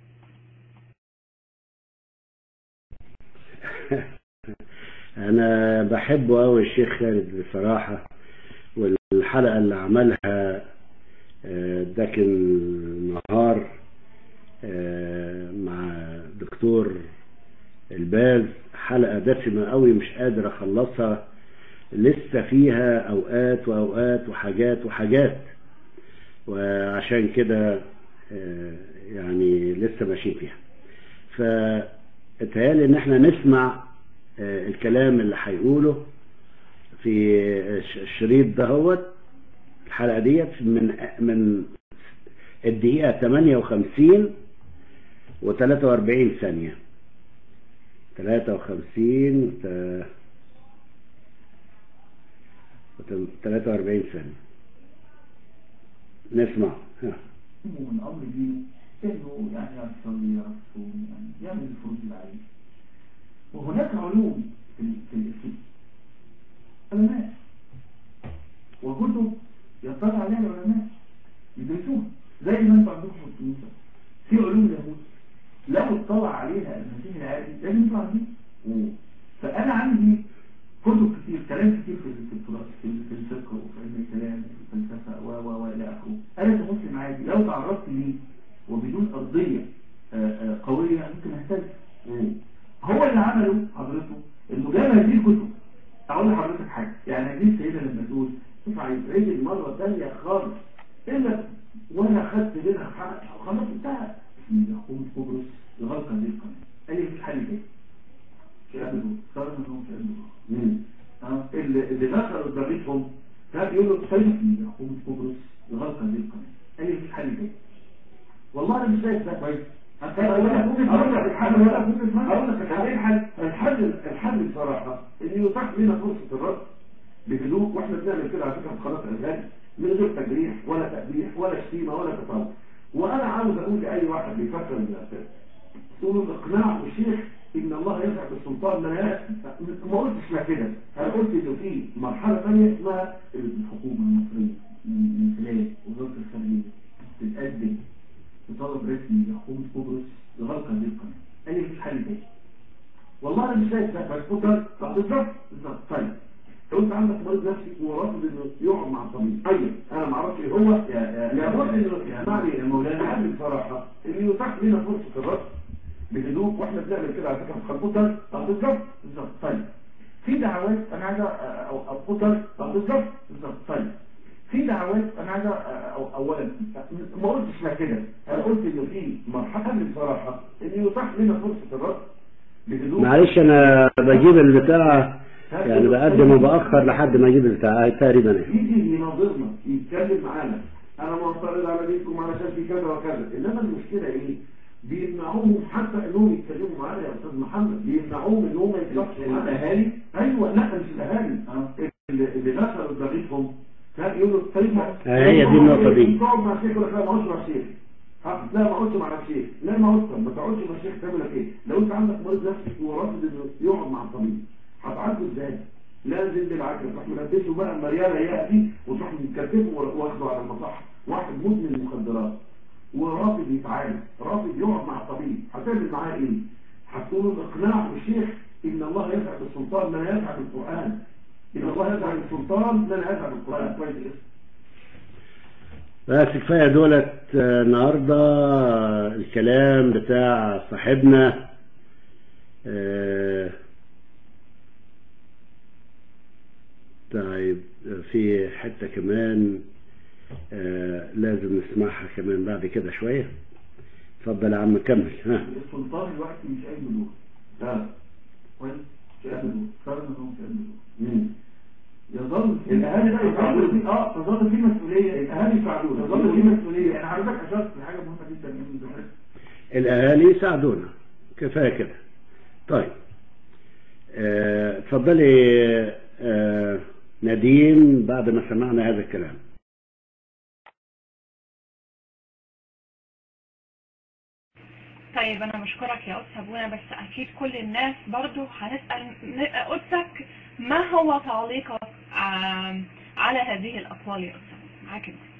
انا بحبه قوي الشيخ خالد بصراحة والحلقة اللي عملها آه، ده كان نهار آه، مع دكتور الباز حلقة دسمة قوي مش قادر اخلصها لسه فيها اوقات واوقات وحاجات وحاجات وعشان كده آه، يعني لسه ماشيين فيها فاتهيألي ان احنا نسمع آه، الكلام اللي هيقوله في الش- الشريط دهوت الحلقة ديت من من الدقيقة 58 و 43 ثانية 53 تا- وت- 43 ثانية نسمع ها. من امر دينه انه يعني يصلي يصوم يعني يعمل الفروض اللي عليه وهناك علوم في ال- في الاسلام علماء وكتب يطلع عليها العلماء يدرسوها زي ما انتم عندكم في الكنيسه في علوم اليهود لو اطلع عليها المسيح العادي لازم يطلع عليه و- فانا عندي كتب كتير كلام كتير في في التراث في في الفقه وفي علم الكلام في الفلسفه و و و الى اخره انا كمسلم عادي لو تعرضت ليه وبدون ارضيه آه، آه، قويه ممكن اهتز هو اللي عمله حضرته انه جاب هذه الكتب اقول لحضرتك حاجه يعني هذه السيده لما تقول شوف هيتعيد المره الثانيه خالص الا وانا خدت منها حق خلاص انتهى اسمي يقوم قبرص لغايه هذه القناه قال لي مفيش حل تاني في قلبه صار انهم في قلبه اه اللي اللي دخلوا ذريتهم كان بيقولوا سيدي يقوم قبرص لغايه هذه القناه قال لي مفيش حل تاني والله انا مش شايف ده كويس هقول لك هقول لك الحل هقول لك الحل الحل الحل بصراحه ان يتاح لنا فرصه الرد بهدوء واحنا بنعمل كده على فكره في قناه الاذهان من غير تجريح ولا تقبيح ولا شتيمه ولا تطاول وانا عاوز اقول لاي واحد بيفكر من الاساس تقولوا الاقناع والشيخ ان الله يسع بالسلطان لا ما قلتش لا كده انا قلت انه في مرحله ثانيه اسمها الحكومه المصريه من خلال وزاره الخارجيه تتقدم بطلب رسمي لحكومه قبرص لغلق هذه القناه قال لي مفيش حل تاني والله انا مش شايف ده بس قدر بالظبط بالظبط طيب لو انت عندك مريض نفسي ورافض انه يقعد مع الطبيب طيب انا ما اعرفش ايه هو لابد انه يعني يا مولانا الحل بصراحه ان يتاح لنا فرصه الرد بهدوء واحنا بنعمل كده على فكره في خلقوتر بالظبط بالظبط طيب في دعوات انا عايز اقدر بالظبط بالظبط طيب في دعوات انا عايز اولا ما قلتش لا كده انا قلت انه في مرحله بصراحه ان يتاح لنا فرصه الرد بهدوء معلش انا بجيب البتاع يعني بقدم وبأخر لحد ما اجيب البتاع تقريبا اهي. يجي يناظرنا يتكلم معانا انا معترض على دينكم علشان في كذا وكذا انما المشكله ايه بيمنعوهم حتى انهم يتكلموا معانا يا استاذ محمد بيمنعوهم ان هم يتكلموا معانا الاهالي ايوه لا مش الاهالي اللي اللي دخلوا دماغهم كان يقولوا طيب ما آه، هي دي النقطة دي. تقعد مع الشيخ ولا لا ما اقعدش مع الشيخ ها، لا ما اقعدش مع الشيخ لا ما اقعدش ما تقعدش مع الشيخ تعمل لك ايه لو انت عندك مريض نفسي ورافض انه يقعد مع الطبيب هتعالجه ازاي لازم بالعكس تروح ملبسه بقى المريالة اياها دي وتروح مكتفه واخده على المصح واحد مدمن مخدرات ورافض يتعالج رافض يقعد مع الطبيب هتعمل معاه ايه هتقول الاقناع بالشيخ ان الله يسع بالسلطان لا يسع بالقران ان الله يسع بالسلطان لا يسع بالقران كويس بس كفاية دولت آه، النهاردة آه، الكلام بتاع صاحبنا آه، طيب في حتة كمان آه، لازم نسمعها كمان بعد كده شوية اتفضل يا عم كمل ها السلطان دلوقتي مش اي بلوغ لا كويس مش اي بلوغ فرض ان هو مش اي بلوغ يظل الاهالي بقى يفعلوا دي اه تظل في مسؤوليه الاهالي يفعلوا تظل في مسؤوليه انا حضرتك اشرت لحاجه مهمه جدا من دول الأهالي يساعدونا كفاية كده طيب آه، اتفضلي آه، نديم بعد ما سمعنا هذا الكلام طيب انا بشكرك يا استاذ ابونا بس اكيد كل الناس برضو هنسال ن- قدسك ما هو تعليقك آم، على هذه الاقوال يا استاذ معاك انت.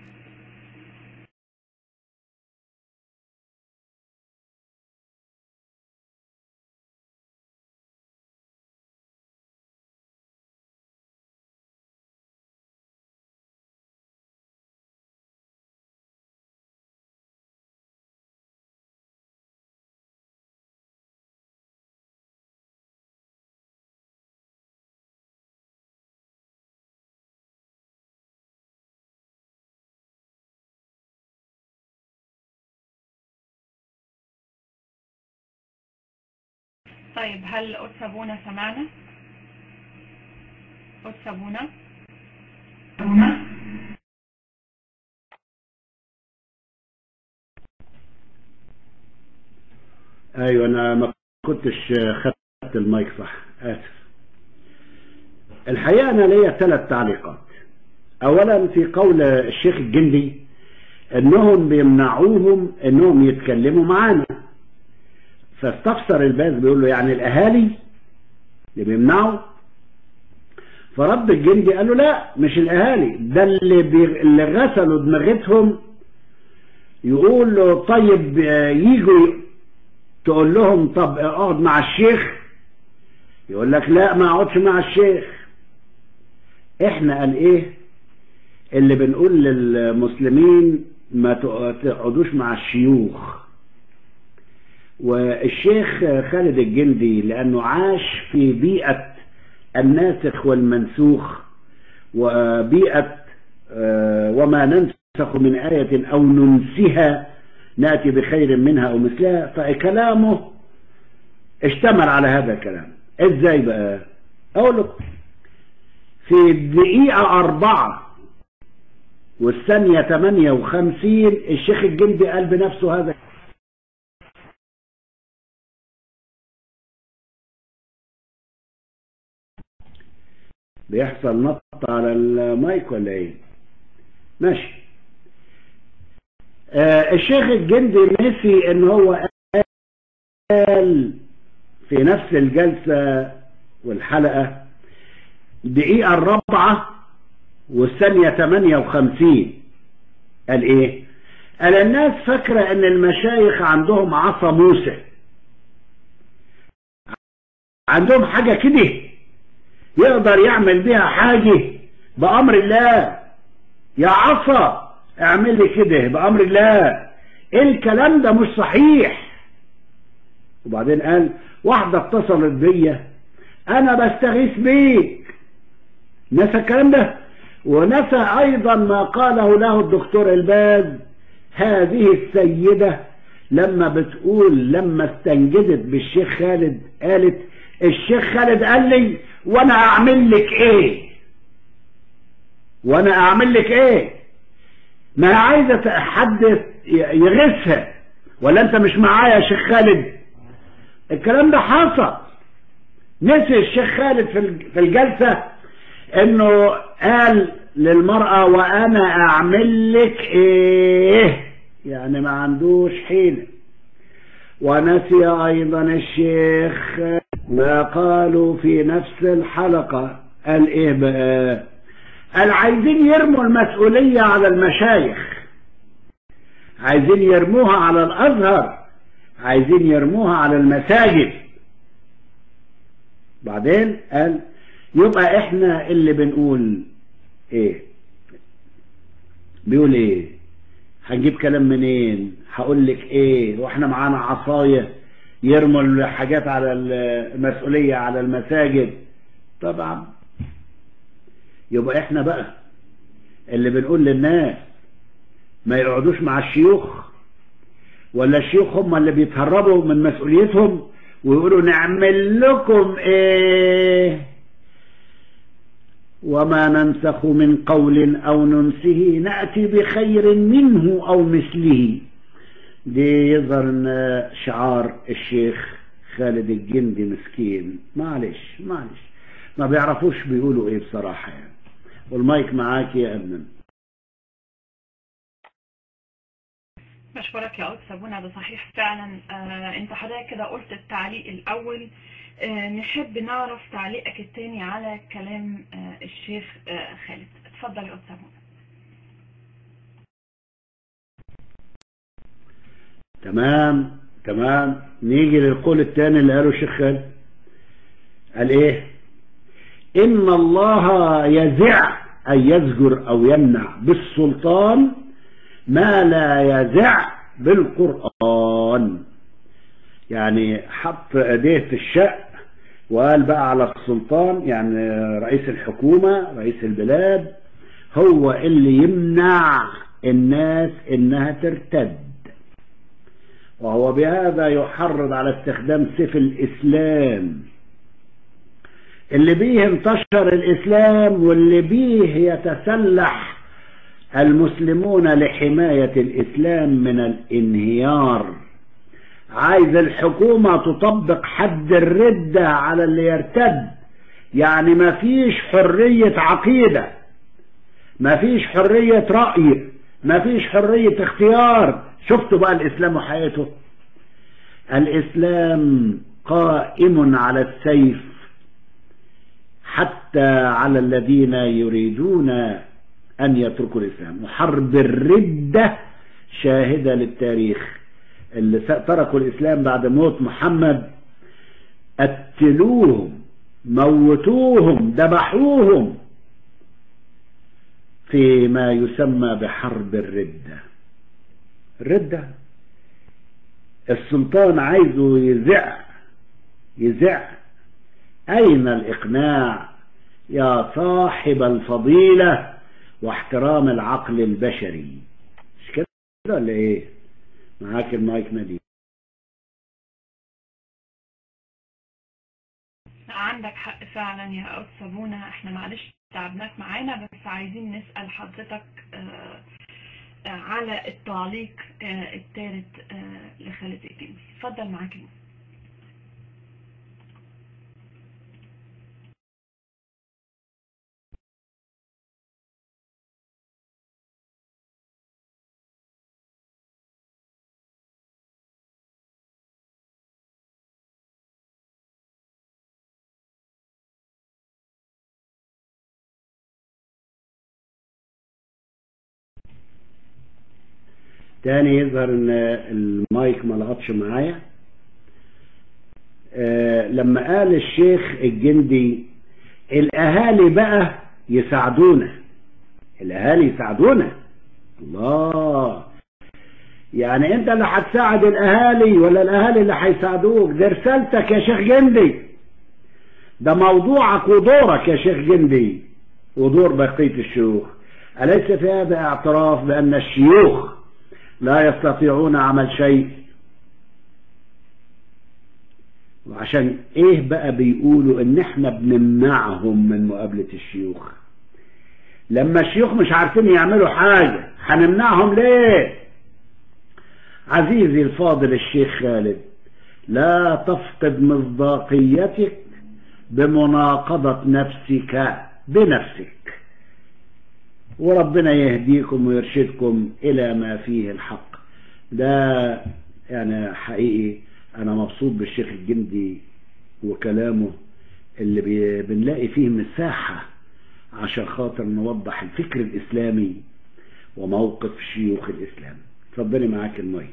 طيب هل قدس ابونا سمعنا قدس ابونا ابونا ايوه انا ما كنتش خدت المايك صح اسف الحقيقه انا ليا ثلاث تعليقات اولا في قول الشيخ الجندي انهم بيمنعوهم انهم يتكلموا معانا فاستفسر الباز بيقول له يعني الاهالي اللي بيمنعوا فرد الجندي قال له لا مش الاهالي ده اللي بي... اللي غسلوا دماغتهم يقول له طيب آه، يجوا تقول لهم طب اقعد مع الشيخ يقول لك لا ما اقعدش مع الشيخ احنا قال ايه اللي بنقول للمسلمين ما تقعدوش مع الشيوخ والشيخ خالد الجندي لانه عاش في بيئة الناسخ والمنسوخ وبيئة آه، وما ننسخ من آية أو ننسها نأتي بخير منها أو مثلها فكلامه اشتمل على هذا الكلام ازاي بقى اقول لكم في الدقيقة أربعة والثانية 58 الشيخ الجندي قال بنفسه هذا بيحصل نط على المايك ولا ايه ماشي آه الشيخ الجندي نسي ان هو قال في نفس الجلسة والحلقة دقيقة الرابعة والثانية 58 قال ايه قال الناس فاكرة ان المشايخ عندهم عصا موسى عندهم حاجة كده يقدر يعمل بيها حاجة بأمر الله يا عصا اعمل لي كده بأمر الله الكلام ده مش صحيح وبعدين قال واحدة اتصلت بيا انا بستغيث بيك نسى الكلام ده ونسى ايضا ما قاله له الدكتور الباز هذه السيدة لما بتقول لما استنجدت بالشيخ خالد قالت الشيخ خالد قال لي وانا اعمل لك ايه وانا اعمل لك ايه ما عايزة حد يغثها ولا انت مش معايا يا شيخ خالد الكلام ده حصل نسي الشيخ خالد في الجلسة انه قال للمرأة وانا اعمل لك ايه يعني ما عندوش حيلة ونسي ايضا الشيخ ما قالوا في نفس الحلقة قال ايه بقى قال عايزين يرموا المسؤولية على المشايخ عايزين يرموها على الازهر عايزين يرموها على المساجد بعدين قال يبقى احنا اللي بنقول ايه بيقول ايه هنجيب كلام منين هقول لك ايه واحنا معانا عصايه يرموا الحاجات على المسؤوليه على المساجد طبعا يبقى احنا بقى اللي بنقول للناس ما يقعدوش مع الشيوخ ولا الشيوخ هم اللي بيتهربوا من مسؤوليتهم ويقولوا نعمل لكم ايه وما ننسخ من قول او ننسه نأتي بخير منه او مثله دي يظهر ان شعار الشيخ خالد الجندي مسكين معلش معلش ما بيعرفوش بيقولوا ايه بصراحة يعني والمايك معاك يا ابنا بشكرك يا قدس ابونا ده صحيح فعلا آه انت حضرتك كده قلت التعليق الاول آه نحب نعرف تعليقك التاني على كلام آه الشيخ آه خالد اتفضل يا قدس ابونا تمام تمام نيجي للقول الثاني اللي قاله الشيخ خالد قال ايه ان الله يزع ان يزجر او يمنع بالسلطان ما لا يزع بالقرآن يعني حط ايديه في الشق وقال بقى على السلطان يعني رئيس الحكومة رئيس البلاد هو اللي يمنع الناس انها ترتد وهو بهذا يحرض على استخدام سيف الاسلام اللي بيه انتشر الاسلام واللي بيه يتسلح المسلمون لحماية الإسلام من الانهيار عايز الحكومة تطبق حد الردة على اللي يرتد يعني ما فيش حرية عقيدة ما فيش حرية رأي ما فيش حرية اختيار شفتوا بقى الإسلام وحياته الإسلام قائم على السيف حتى على الذين يريدون أن يتركوا الإسلام وحرب الردة شاهدة للتاريخ اللي تركوا الإسلام بعد موت محمد قتلوهم موتوهم ذبحوهم فيما يسمى بحرب الردة الردة السلطان عايزه يزع يزع أين الإقناع يا صاحب الفضيلة واحترام العقل البشري مش كده ولا ايه معاك المايك نديم عندك حق فعلا يا قدس ابونا احنا معلش تعبناك معانا بس عايزين نسأل حضرتك آه على التعليق آه الثالث آه لخالد الجندي اتفضل معاك المايك تاني يظهر ان المايك ما لقطش معايا آه لما قال الشيخ الجندي الاهالي بقى يساعدونا الاهالي يساعدونا الله يعني انت اللي هتساعد الاهالي ولا الاهالي اللي هيساعدوك دي رسالتك يا شيخ جندي ده موضوعك ودورك يا شيخ جندي ودور بقية الشيوخ أليس في هذا اعتراف بأن الشيوخ لا يستطيعون عمل شيء وعشان ايه بقى بيقولوا ان احنا بنمنعهم من مقابلة الشيوخ لما الشيوخ مش عارفين يعملوا حاجة هنمنعهم ليه عزيزي الفاضل الشيخ خالد لا تفقد مصداقيتك بمناقضة نفسك بنفسك وربنا يهديكم ويرشدكم إلى ما فيه الحق ده يعني حقيقي أنا مبسوط بالشيخ الجندي وكلامه اللي بي- بنلاقي فيه مساحة عشان خاطر نوضح الفكر الإسلامي وموقف شيوخ الإسلام اتفضلي معاك المايك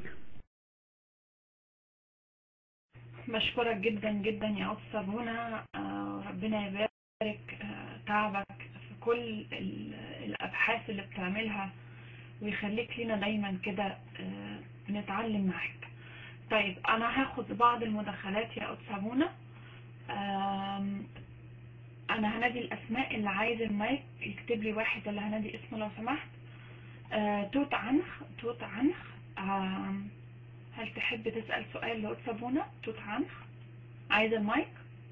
بشكرك جدا جدا يا أستاذ منى آه، ربنا يبارك آه، تعبك في كل ال- الأبحاث اللي بتعملها ويخليك لنا دايما كده آه، بنتعلم معاك طيب أنا هاخد بعض المداخلات يا أستاذ منى آم، أنا هنادي الأسماء اللي عايز المايك يكتب لي واحد اللي هنادي اسمه لو سمحت آه، توت عنخ توت عنخ آم، هل تحب تسأل سؤال لأستاذ منى توت عنخ عايز المايك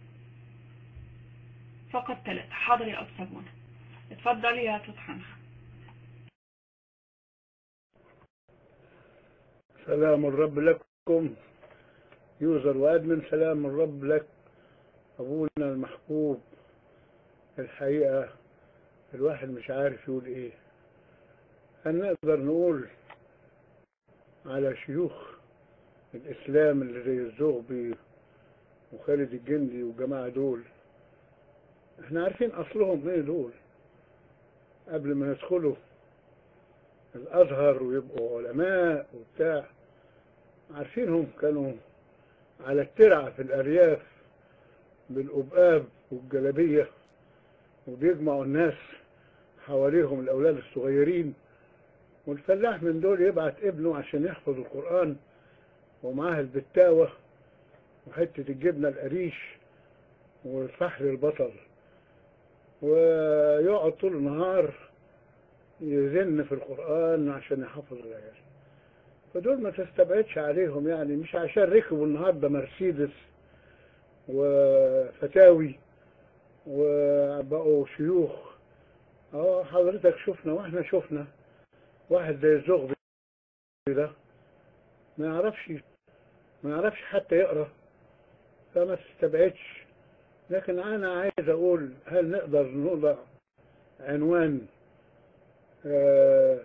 فقط ثلاثة حاضر يا أستاذ منى اتفضل يا توت عنخ سلام الرب لكم يوزر وادمن سلام الرب لك ابونا المحبوب الحقيقة الواحد مش عارف يقول ايه هل نقدر نقول على شيوخ الاسلام اللي زي الزغبي وخالد الجندي والجماعة دول احنا عارفين اصلهم ايه دول قبل ما يدخلوا الازهر ويبقوا علماء وبتاع عارفينهم كانوا على الترعة في الارياف بالقباب والجلابية وبيجمعوا الناس حواليهم الاولاد الصغيرين والفلاح من دول يبعت ابنه عشان يحفظ القرآن ومعاه البتاوة وحتة الجبنة القريش والفحل البصل ويقعد طول النهار يزن في القرآن عشان يحفظ العيال فدول ما تستبعدش عليهم يعني مش عشان ركبوا النهارده مرسيدس وفتاوي وبقوا شيوخ اه حضرتك شفنا واحنا شفنا واحد زي الزغبي ده ما يعرفش ما يعرفش حتى يقرا فما تستبعدش لكن انا عايز اقول هل نقدر نوضع عنوان آه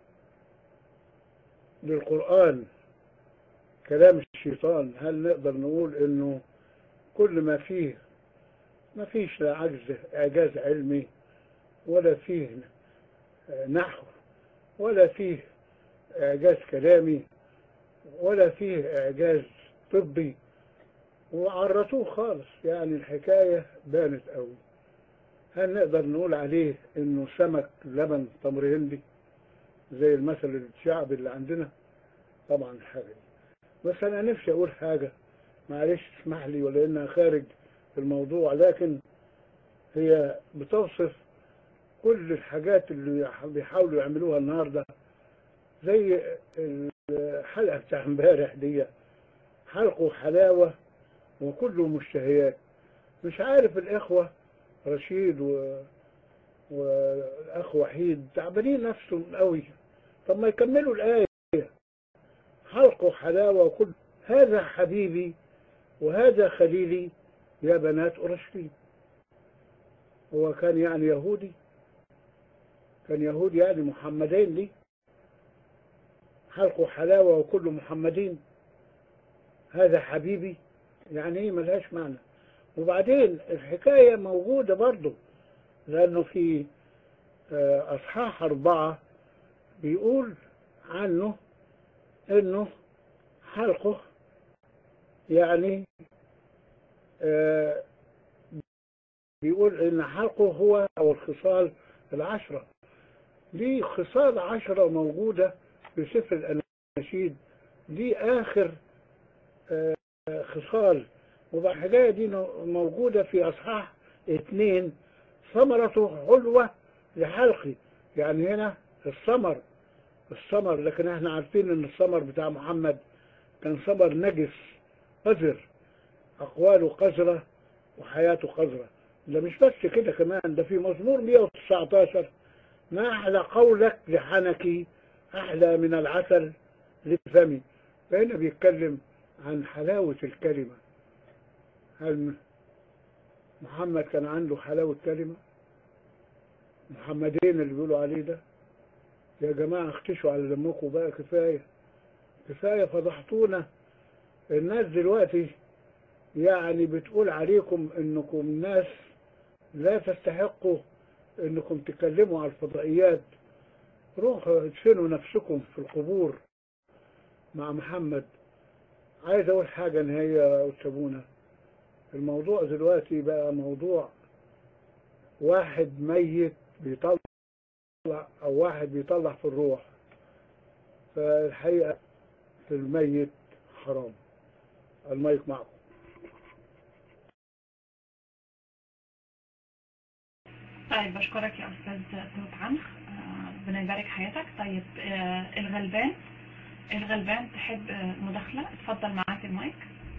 للقرآن كلام الشيطان هل نقدر نقول انه كل ما فيه ما فيش لا عجز اعجاز علمي ولا فيه نحو ولا فيه اعجاز كلامي ولا فيه اعجاز طبي وعرتوه خالص يعني الحكاية بانت قوي هل نقدر نقول عليه انه سمك لبن تمر هندي زي المثل الشعبي اللي عندنا طبعا الحاجة دي بس انا نفسي اقول حاجة معلش اسمح لي ولا انها خارج الموضوع لكن هي بتوصف كل الحاجات اللي بيحاولوا يعملوها النهاردة زي الحلقة بتاع امبارح دي حلق وحلاوة وكله مشتهيات مش عارف الإخوة رشيد و... والأخ وحيد تعبانين نفسهم قوي طب ما يكملوا الآية حلق وحلاوة وكل هذا حبيبي وهذا خليلي يا بنات أورشليم هو كان يعني يهودي كان يهودي يعني محمدين لي حلق وحلاوة وكل محمدين هذا حبيبي يعني ايه ملهاش معنى وبعدين الحكاية موجودة برضه لأنه في أصحاح أربعة بيقول عنه انه حلقه يعني آه بيقول ان حلقه هو او الخصال العشرة دي خصال عشرة موجودة في سفر الاناشيد دي اخر آه خصال وبعد الحكاية دي موجودة في اصحاح اتنين ثمرته حلوة لحلقي يعني هنا الثمر الثمر لكن احنا عارفين ان الثمر بتاع محمد كان ثمر نجس قذر اقواله قذرة وحياته قذرة ده مش بس كده كمان ده في مزمور 119 ما احلى قولك لحنكي احلى من العسل لفمي فهنا بيتكلم عن حلاوة الكلمة هل محمد كان عنده حلاوة كلمة محمدين اللي بيقولوا عليه ده يا جماعة اختشوا على دمكم بقى كفاية كفاية فضحتونا الناس دلوقتي يعني بتقول عليكم انكم ناس لا تستحقوا انكم تكلموا على الفضائيات روحوا ادفنوا نفسكم في القبور مع محمد عايز اقول حاجة نهاية يا أستاذ الموضوع دلوقتي بقى موضوع واحد ميت بيطلع او واحد بيطلع في الروح فالحقيقة في الميت حرام المايك معكم طيب بشكرك يا أستاذ توت عنخ ربنا يبارك حياتك طيب آه الغلبان الغلبان تحب آه مداخلة اتفضل معاك المايك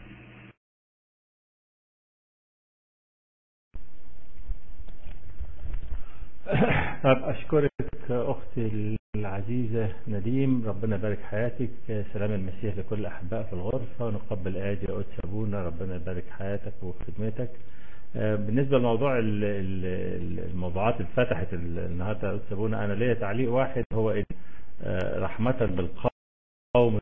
طب أشكرك أختي العزيزة نديم ربنا يبارك حياتك سلام المسيح لكل أحباء في الغرفة ونقبل آدي يا قدس أبونا ربنا يبارك حياتك وخدمتك بالنسبة لموضوع الموضوعات اللي فتحت النهاردة يا قدس أبونا أنا ليا تعليق واحد هو إن رحمة بالقوم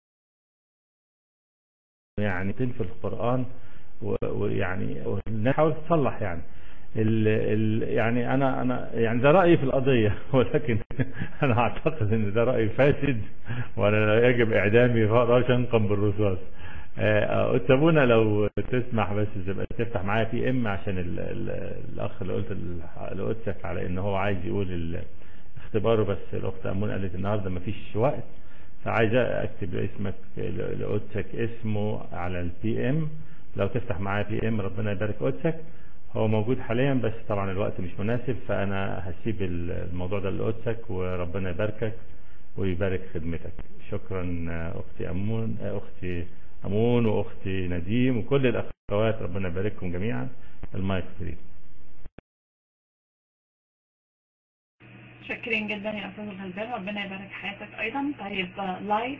يعني تنفي القرآن ويعني نحاول تصلح يعني ال ال يعني انا انا يعني ده رايي في القضيه ولكن انا اعتقد ان ده راي فاسد وانا يجب اعدامي شنقا بالرصاص اتبونا لو تسمح بس تبقى تفتح معايا في ام عشان ال ال الاخ اللي قلت لقدسك على ان هو عايز يقول اختباره بس الاخت امون قالت النهارده ما فيش وقت فعايز اكتب اسمك لقدسك اسمه على البي ام لو تفتح معايا بي ام ربنا يبارك قدسك هو موجود حاليا بس طبعا الوقت مش مناسب فانا هسيب الموضوع ده لقدسك وربنا يباركك ويبارك خدمتك شكرا اختي امون اختي امون واختي نديم وكل الاخوات ربنا يبارككم جميعا المايك فري شاكرين جدا يا استاذ الغلبان ربنا يبارك حياتك ايضا طيب لايت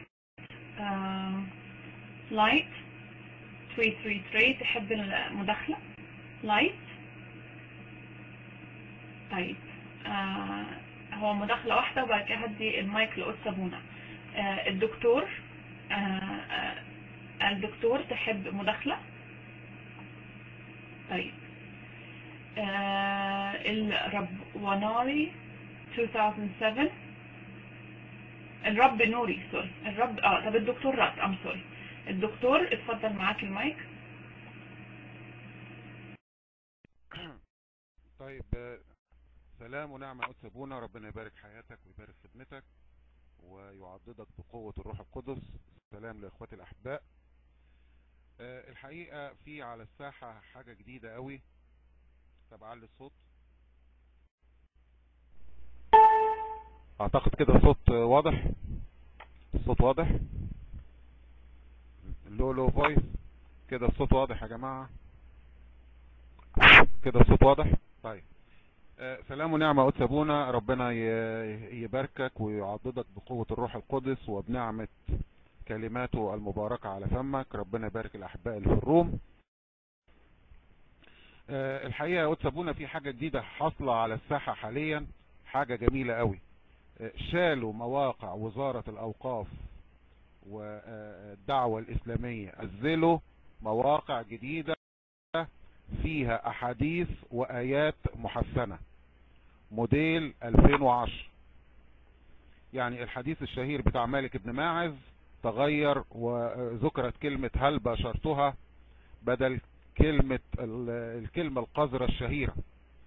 لايت 333 تحب المداخله لايت طيب آه هو مداخلة واحدة وبعد كده هدي المايك لأستاذ بونا آه الدكتور آه آه الدكتور تحب مداخلة طيب آه الرب وناري 2007 الرب نوري سوري الرب اه طب الدكتور رات ام سوري الدكتور اتفضل معاك المايك طيب سلام ونعمة قدس أبونا ربنا يبارك حياتك ويبارك خدمتك ويعضدك بقوة الروح القدس سلام لإخواتي الأحباء الحقيقة في على الساحة حاجة جديدة قوي طب علي الصوت اعتقد كده الصوت واضح الصوت واضح لو لو فويس كده الصوت واضح يا جماعة كده الصوت واضح طيب آه سلام ونعمة قدس أبونا ربنا يباركك ويعضدك بقوة الروح القدس وبنعمة كلماته المباركة على فمك ربنا يبارك الأحباء اللي في الروم آه الحقيقة يا قدس أبونا في حاجة جديدة حاصلة على الساحة حاليا حاجة جميلة قوي آه شالوا مواقع وزارة الأوقاف والدعوة الإسلامية أزلوا مواقع جديدة فيها أحاديث وآيات محسنة موديل 2010 يعني الحديث الشهير بتاع مالك بن ماعز تغير وذكرت كلمة هل بشرتها بدل كلمة الكلمة القذرة الشهيرة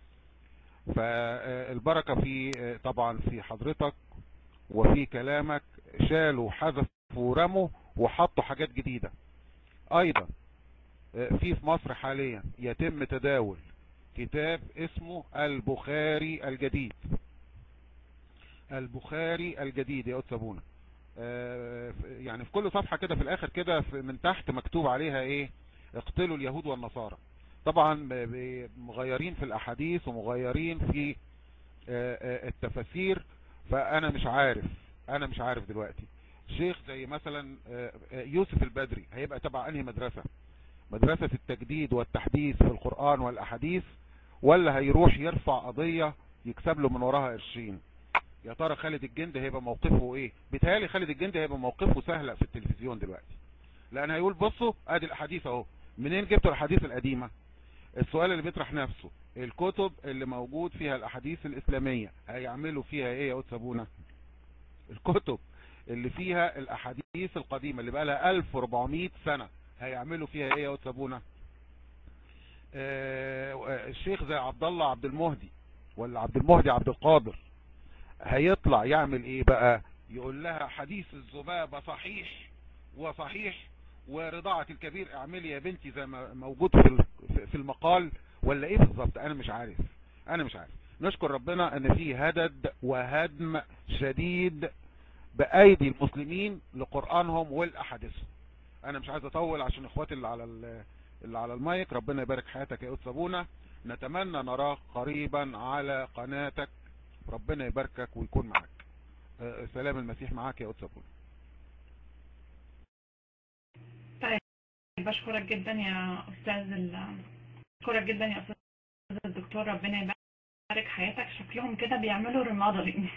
فالبركة في طبعا في حضرتك وفي كلامك شالوا حذفوا ورموا وحطوا حاجات جديدة ايضا في في مصر حاليا يتم تداول كتاب اسمه البخاري الجديد البخاري الجديد يا أتسابونا يعني في كل صفحة كده في الاخر كده من تحت مكتوب عليها ايه اقتلوا اليهود والنصارى طبعا مغيرين في الاحاديث ومغيرين في التفاسير فانا مش عارف انا مش عارف دلوقتي شيخ زي مثلا يوسف البدري هيبقى تبع انهي مدرسة مدرسة التجديد والتحديث في القرآن والاحاديث ولا هيروح يرفع قضية يكسب له من وراها قرشين يا ترى خالد الجندي هيبقى موقفه ايه بيتهيألي خالد الجندي هيبقى موقفه سهل في التلفزيون دلوقتي لان هيقول بصوا ادي الاحاديث اهو منين جبتوا الاحاديث القديمة السؤال اللي بيطرح نفسه الكتب اللي موجود فيها الاحاديث الاسلامية هيعملوا فيها ايه يا قدس ابونا الكتب اللي فيها الاحاديث القديمة اللي بقى لها 1400 سنة هيعملوا فيها ايه يا قدس ابونا آه الشيخ زي عبد الله عبد المهدي ولا عبد المهدي عبد القادر هيطلع يعمل ايه بقى يقول لها حديث الذبابة صحيح وصحيح ورضاعة الكبير اعملي يا بنتي زي ما موجود في في المقال ولا ايه بالظبط انا مش عارف انا مش عارف نشكر ربنا ان في هدد وهدم شديد بايدي المسلمين لقرآنهم والاحاديثهم انا مش عايز اطول عشان اخواتي اللي على اللي على المايك ربنا يبارك حياتك يا قدس ابونا نتمنى نراك قريبا على قناتك ربنا يباركك ويكون معك أه سلام المسيح معاك يا قدس ابونا طيب بشكرك جدا يا استاذ بشكرك جدا يا استاذ الدكتور ربنا يبارك حياتك شكلهم كده بيعملوا ريموديلنج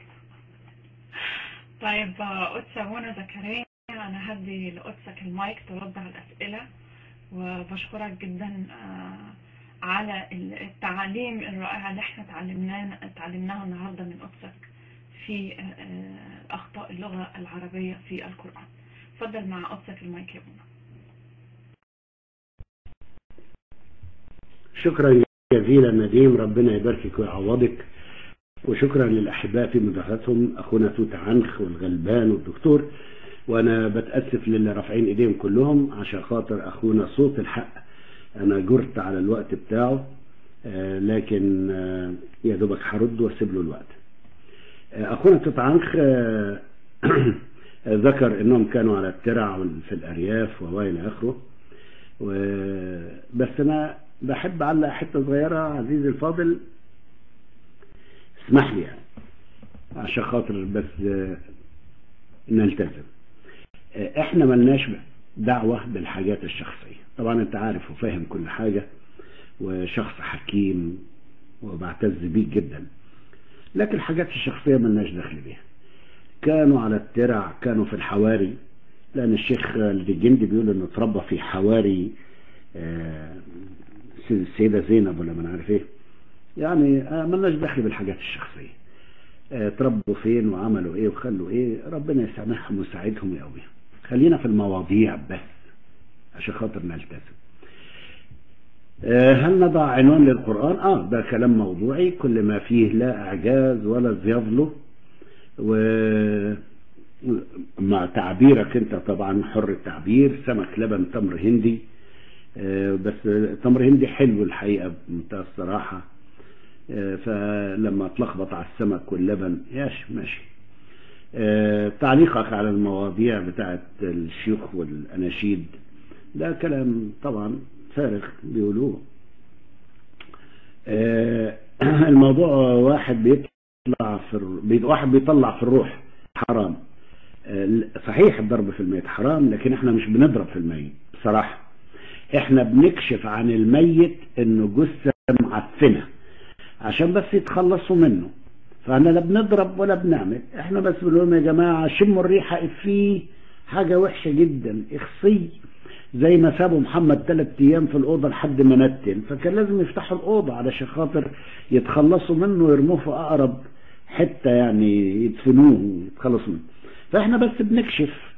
طيب قدس ابونا زكريا انا هدي لقدسك المايك ترد على الاسئله وبشكرك جدا على التعاليم الرائعه اللي احنا اتعلمناها اتعلمناها النهارده من قدسك في اخطاء اللغه العربيه في القران اتفضل مع قدسك المايك يا ابونا شكرا جزيلا نديم ربنا يباركك ويعوضك وشكرا للأحباء في مداخلتهم أخونا توت عنخ والغلبان والدكتور وأنا بتأسف للي رافعين إيديهم كلهم عشان خاطر أخونا صوت الحق أنا جرت على الوقت بتاعه آه لكن آه يا دوبك هرد واسيب له الوقت آه أخونا توت عنخ ذكر إنهم كانوا على الترع في الأرياف وإلى آخره بس أنا بحب علق حتة صغيرة عزيزي الفاضل اسمح لي يعني عشان خاطر بس نلتزم احنا ملناش دعوة بالحاجات الشخصية طبعا انت عارف وفاهم كل حاجة وشخص حكيم وبعتز بيك جدا لكن الحاجات الشخصية ملناش دخل بيها كانوا على الترع كانوا في الحواري لان الشيخ الجندي بيقول انه اتربى في حواري السيدة زينب ولا ما عارف ايه يعني ملناش دخل بالحاجات الشخصية تربوا فين وعملوا ايه وخلوا ايه ربنا يسامحهم ويساعدهم يقويهم خلينا في المواضيع بس عشان خاطر نلتزم هل نضع عنوان للقرآن اه ده كلام موضوعي كل ما فيه لا اعجاز ولا زياض له و مع تعبيرك انت طبعا حر التعبير سمك لبن تمر هندي بس تمر هندي حلو الحقيقة بمنتهى الصراحة فلما اتلخبط على السمك واللبن ياش ماشي تعليقك على المواضيع بتاعت الشيوخ والأناشيد ده كلام طبعا فارغ بيقولوه الموضوع واحد بيطلع في واحد بيطلع في الروح حرام صحيح الضرب في الميت حرام لكن احنا مش بنضرب في الميت بصراحة احنا بنكشف عن الميت انه جثة معفنة عشان بس يتخلصوا منه فاحنا لا بنضرب ولا بنعمل احنا بس بنقول يا جماعة شموا الريحة فيه حاجة وحشة جدا اخصي زي ما سابوا محمد ثلاث ايام في الاوضه لحد ما نتن فكان لازم يفتحوا الاوضه علشان خاطر يتخلصوا منه ويرموه في اقرب حته يعني يدفنوه ويتخلصوا منه فاحنا بس بنكشف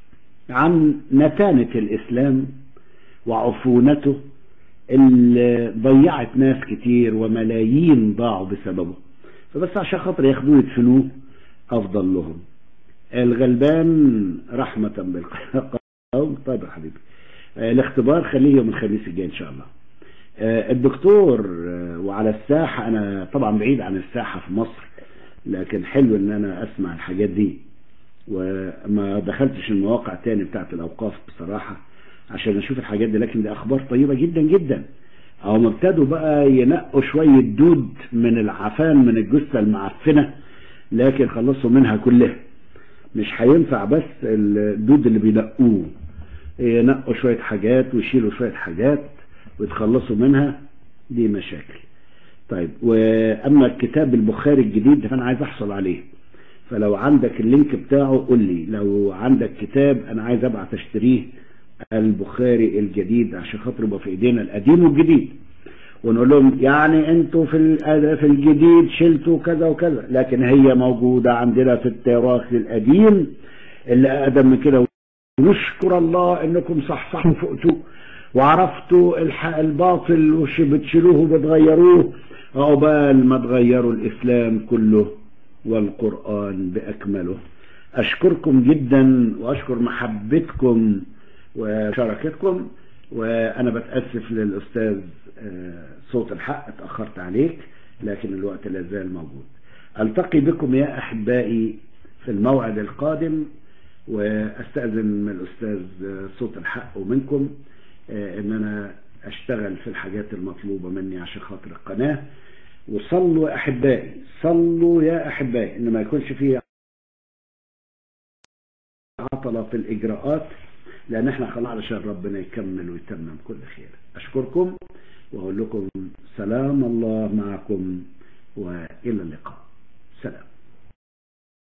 عن نتانة الإسلام وعفونته اللي ضيعت ناس كتير وملايين ضاعوا بسببه فبس عشان خاطر ياخدوه يدفنوه أفضل لهم الغلبان رحمة بالقوم طيب يا حبيبي آه، الاختبار خليه يوم الخميس الجاي إن شاء الله آه، الدكتور آه، وعلى الساحة أنا طبعا بعيد عن الساحة في مصر لكن حلو إن أنا أسمع الحاجات دي وما دخلتش المواقع تاني بتاعت الأوقاف بصراحة عشان أشوف الحاجات دي لكن دي أخبار طيبة جدا جدا أو ابتدوا بقى ينقوا شوية دود من العفان من الجثة المعفنة لكن خلصوا منها كلها مش هينفع بس الدود اللي بينقوه ينقوا شوية حاجات ويشيلوا شوية حاجات ويتخلصوا منها دي مشاكل طيب واما الكتاب البخاري الجديد ده فانا عايز احصل عليه فلو عندك اللينك بتاعه قول لي لو عندك كتاب انا عايز ابعت اشتريه البخاري الجديد عشان خاطر يبقى في ايدينا القديم والجديد ونقول لهم يعني انتوا في ال- في الجديد شلتوا كذا وكذا لكن هي موجودة عندنا في التراث القديم اللي اقدم من كده نشكر الله انكم صحصحوا فقتوا وعرفتوا الح- الباطل وش بتشيلوه وبتغيروه عقبال ما تغيروا الاسلام كله والقرآن بأكمله أشكركم جدا وأشكر محبتكم وشراكتكم وأنا بتأسف للأستاذ آه، صوت الحق اتأخرت عليك لكن الوقت لا زال موجود ألتقي بكم يا أحبائي في الموعد القادم وأستأذن من الأستاذ آه، صوت الحق ومنكم آه، إن أنا أشتغل في الحاجات المطلوبة مني عشان خاطر القناة وصلوا يا أحبائي صلوا يا أحبائي إن ما يكونش فيه عطلة في الإجراءات لأن احنا خلاص علشان ربنا يكمل ويتمم كل خير أشكركم وأقول لكم سلام الله معكم وإلى اللقاء سلام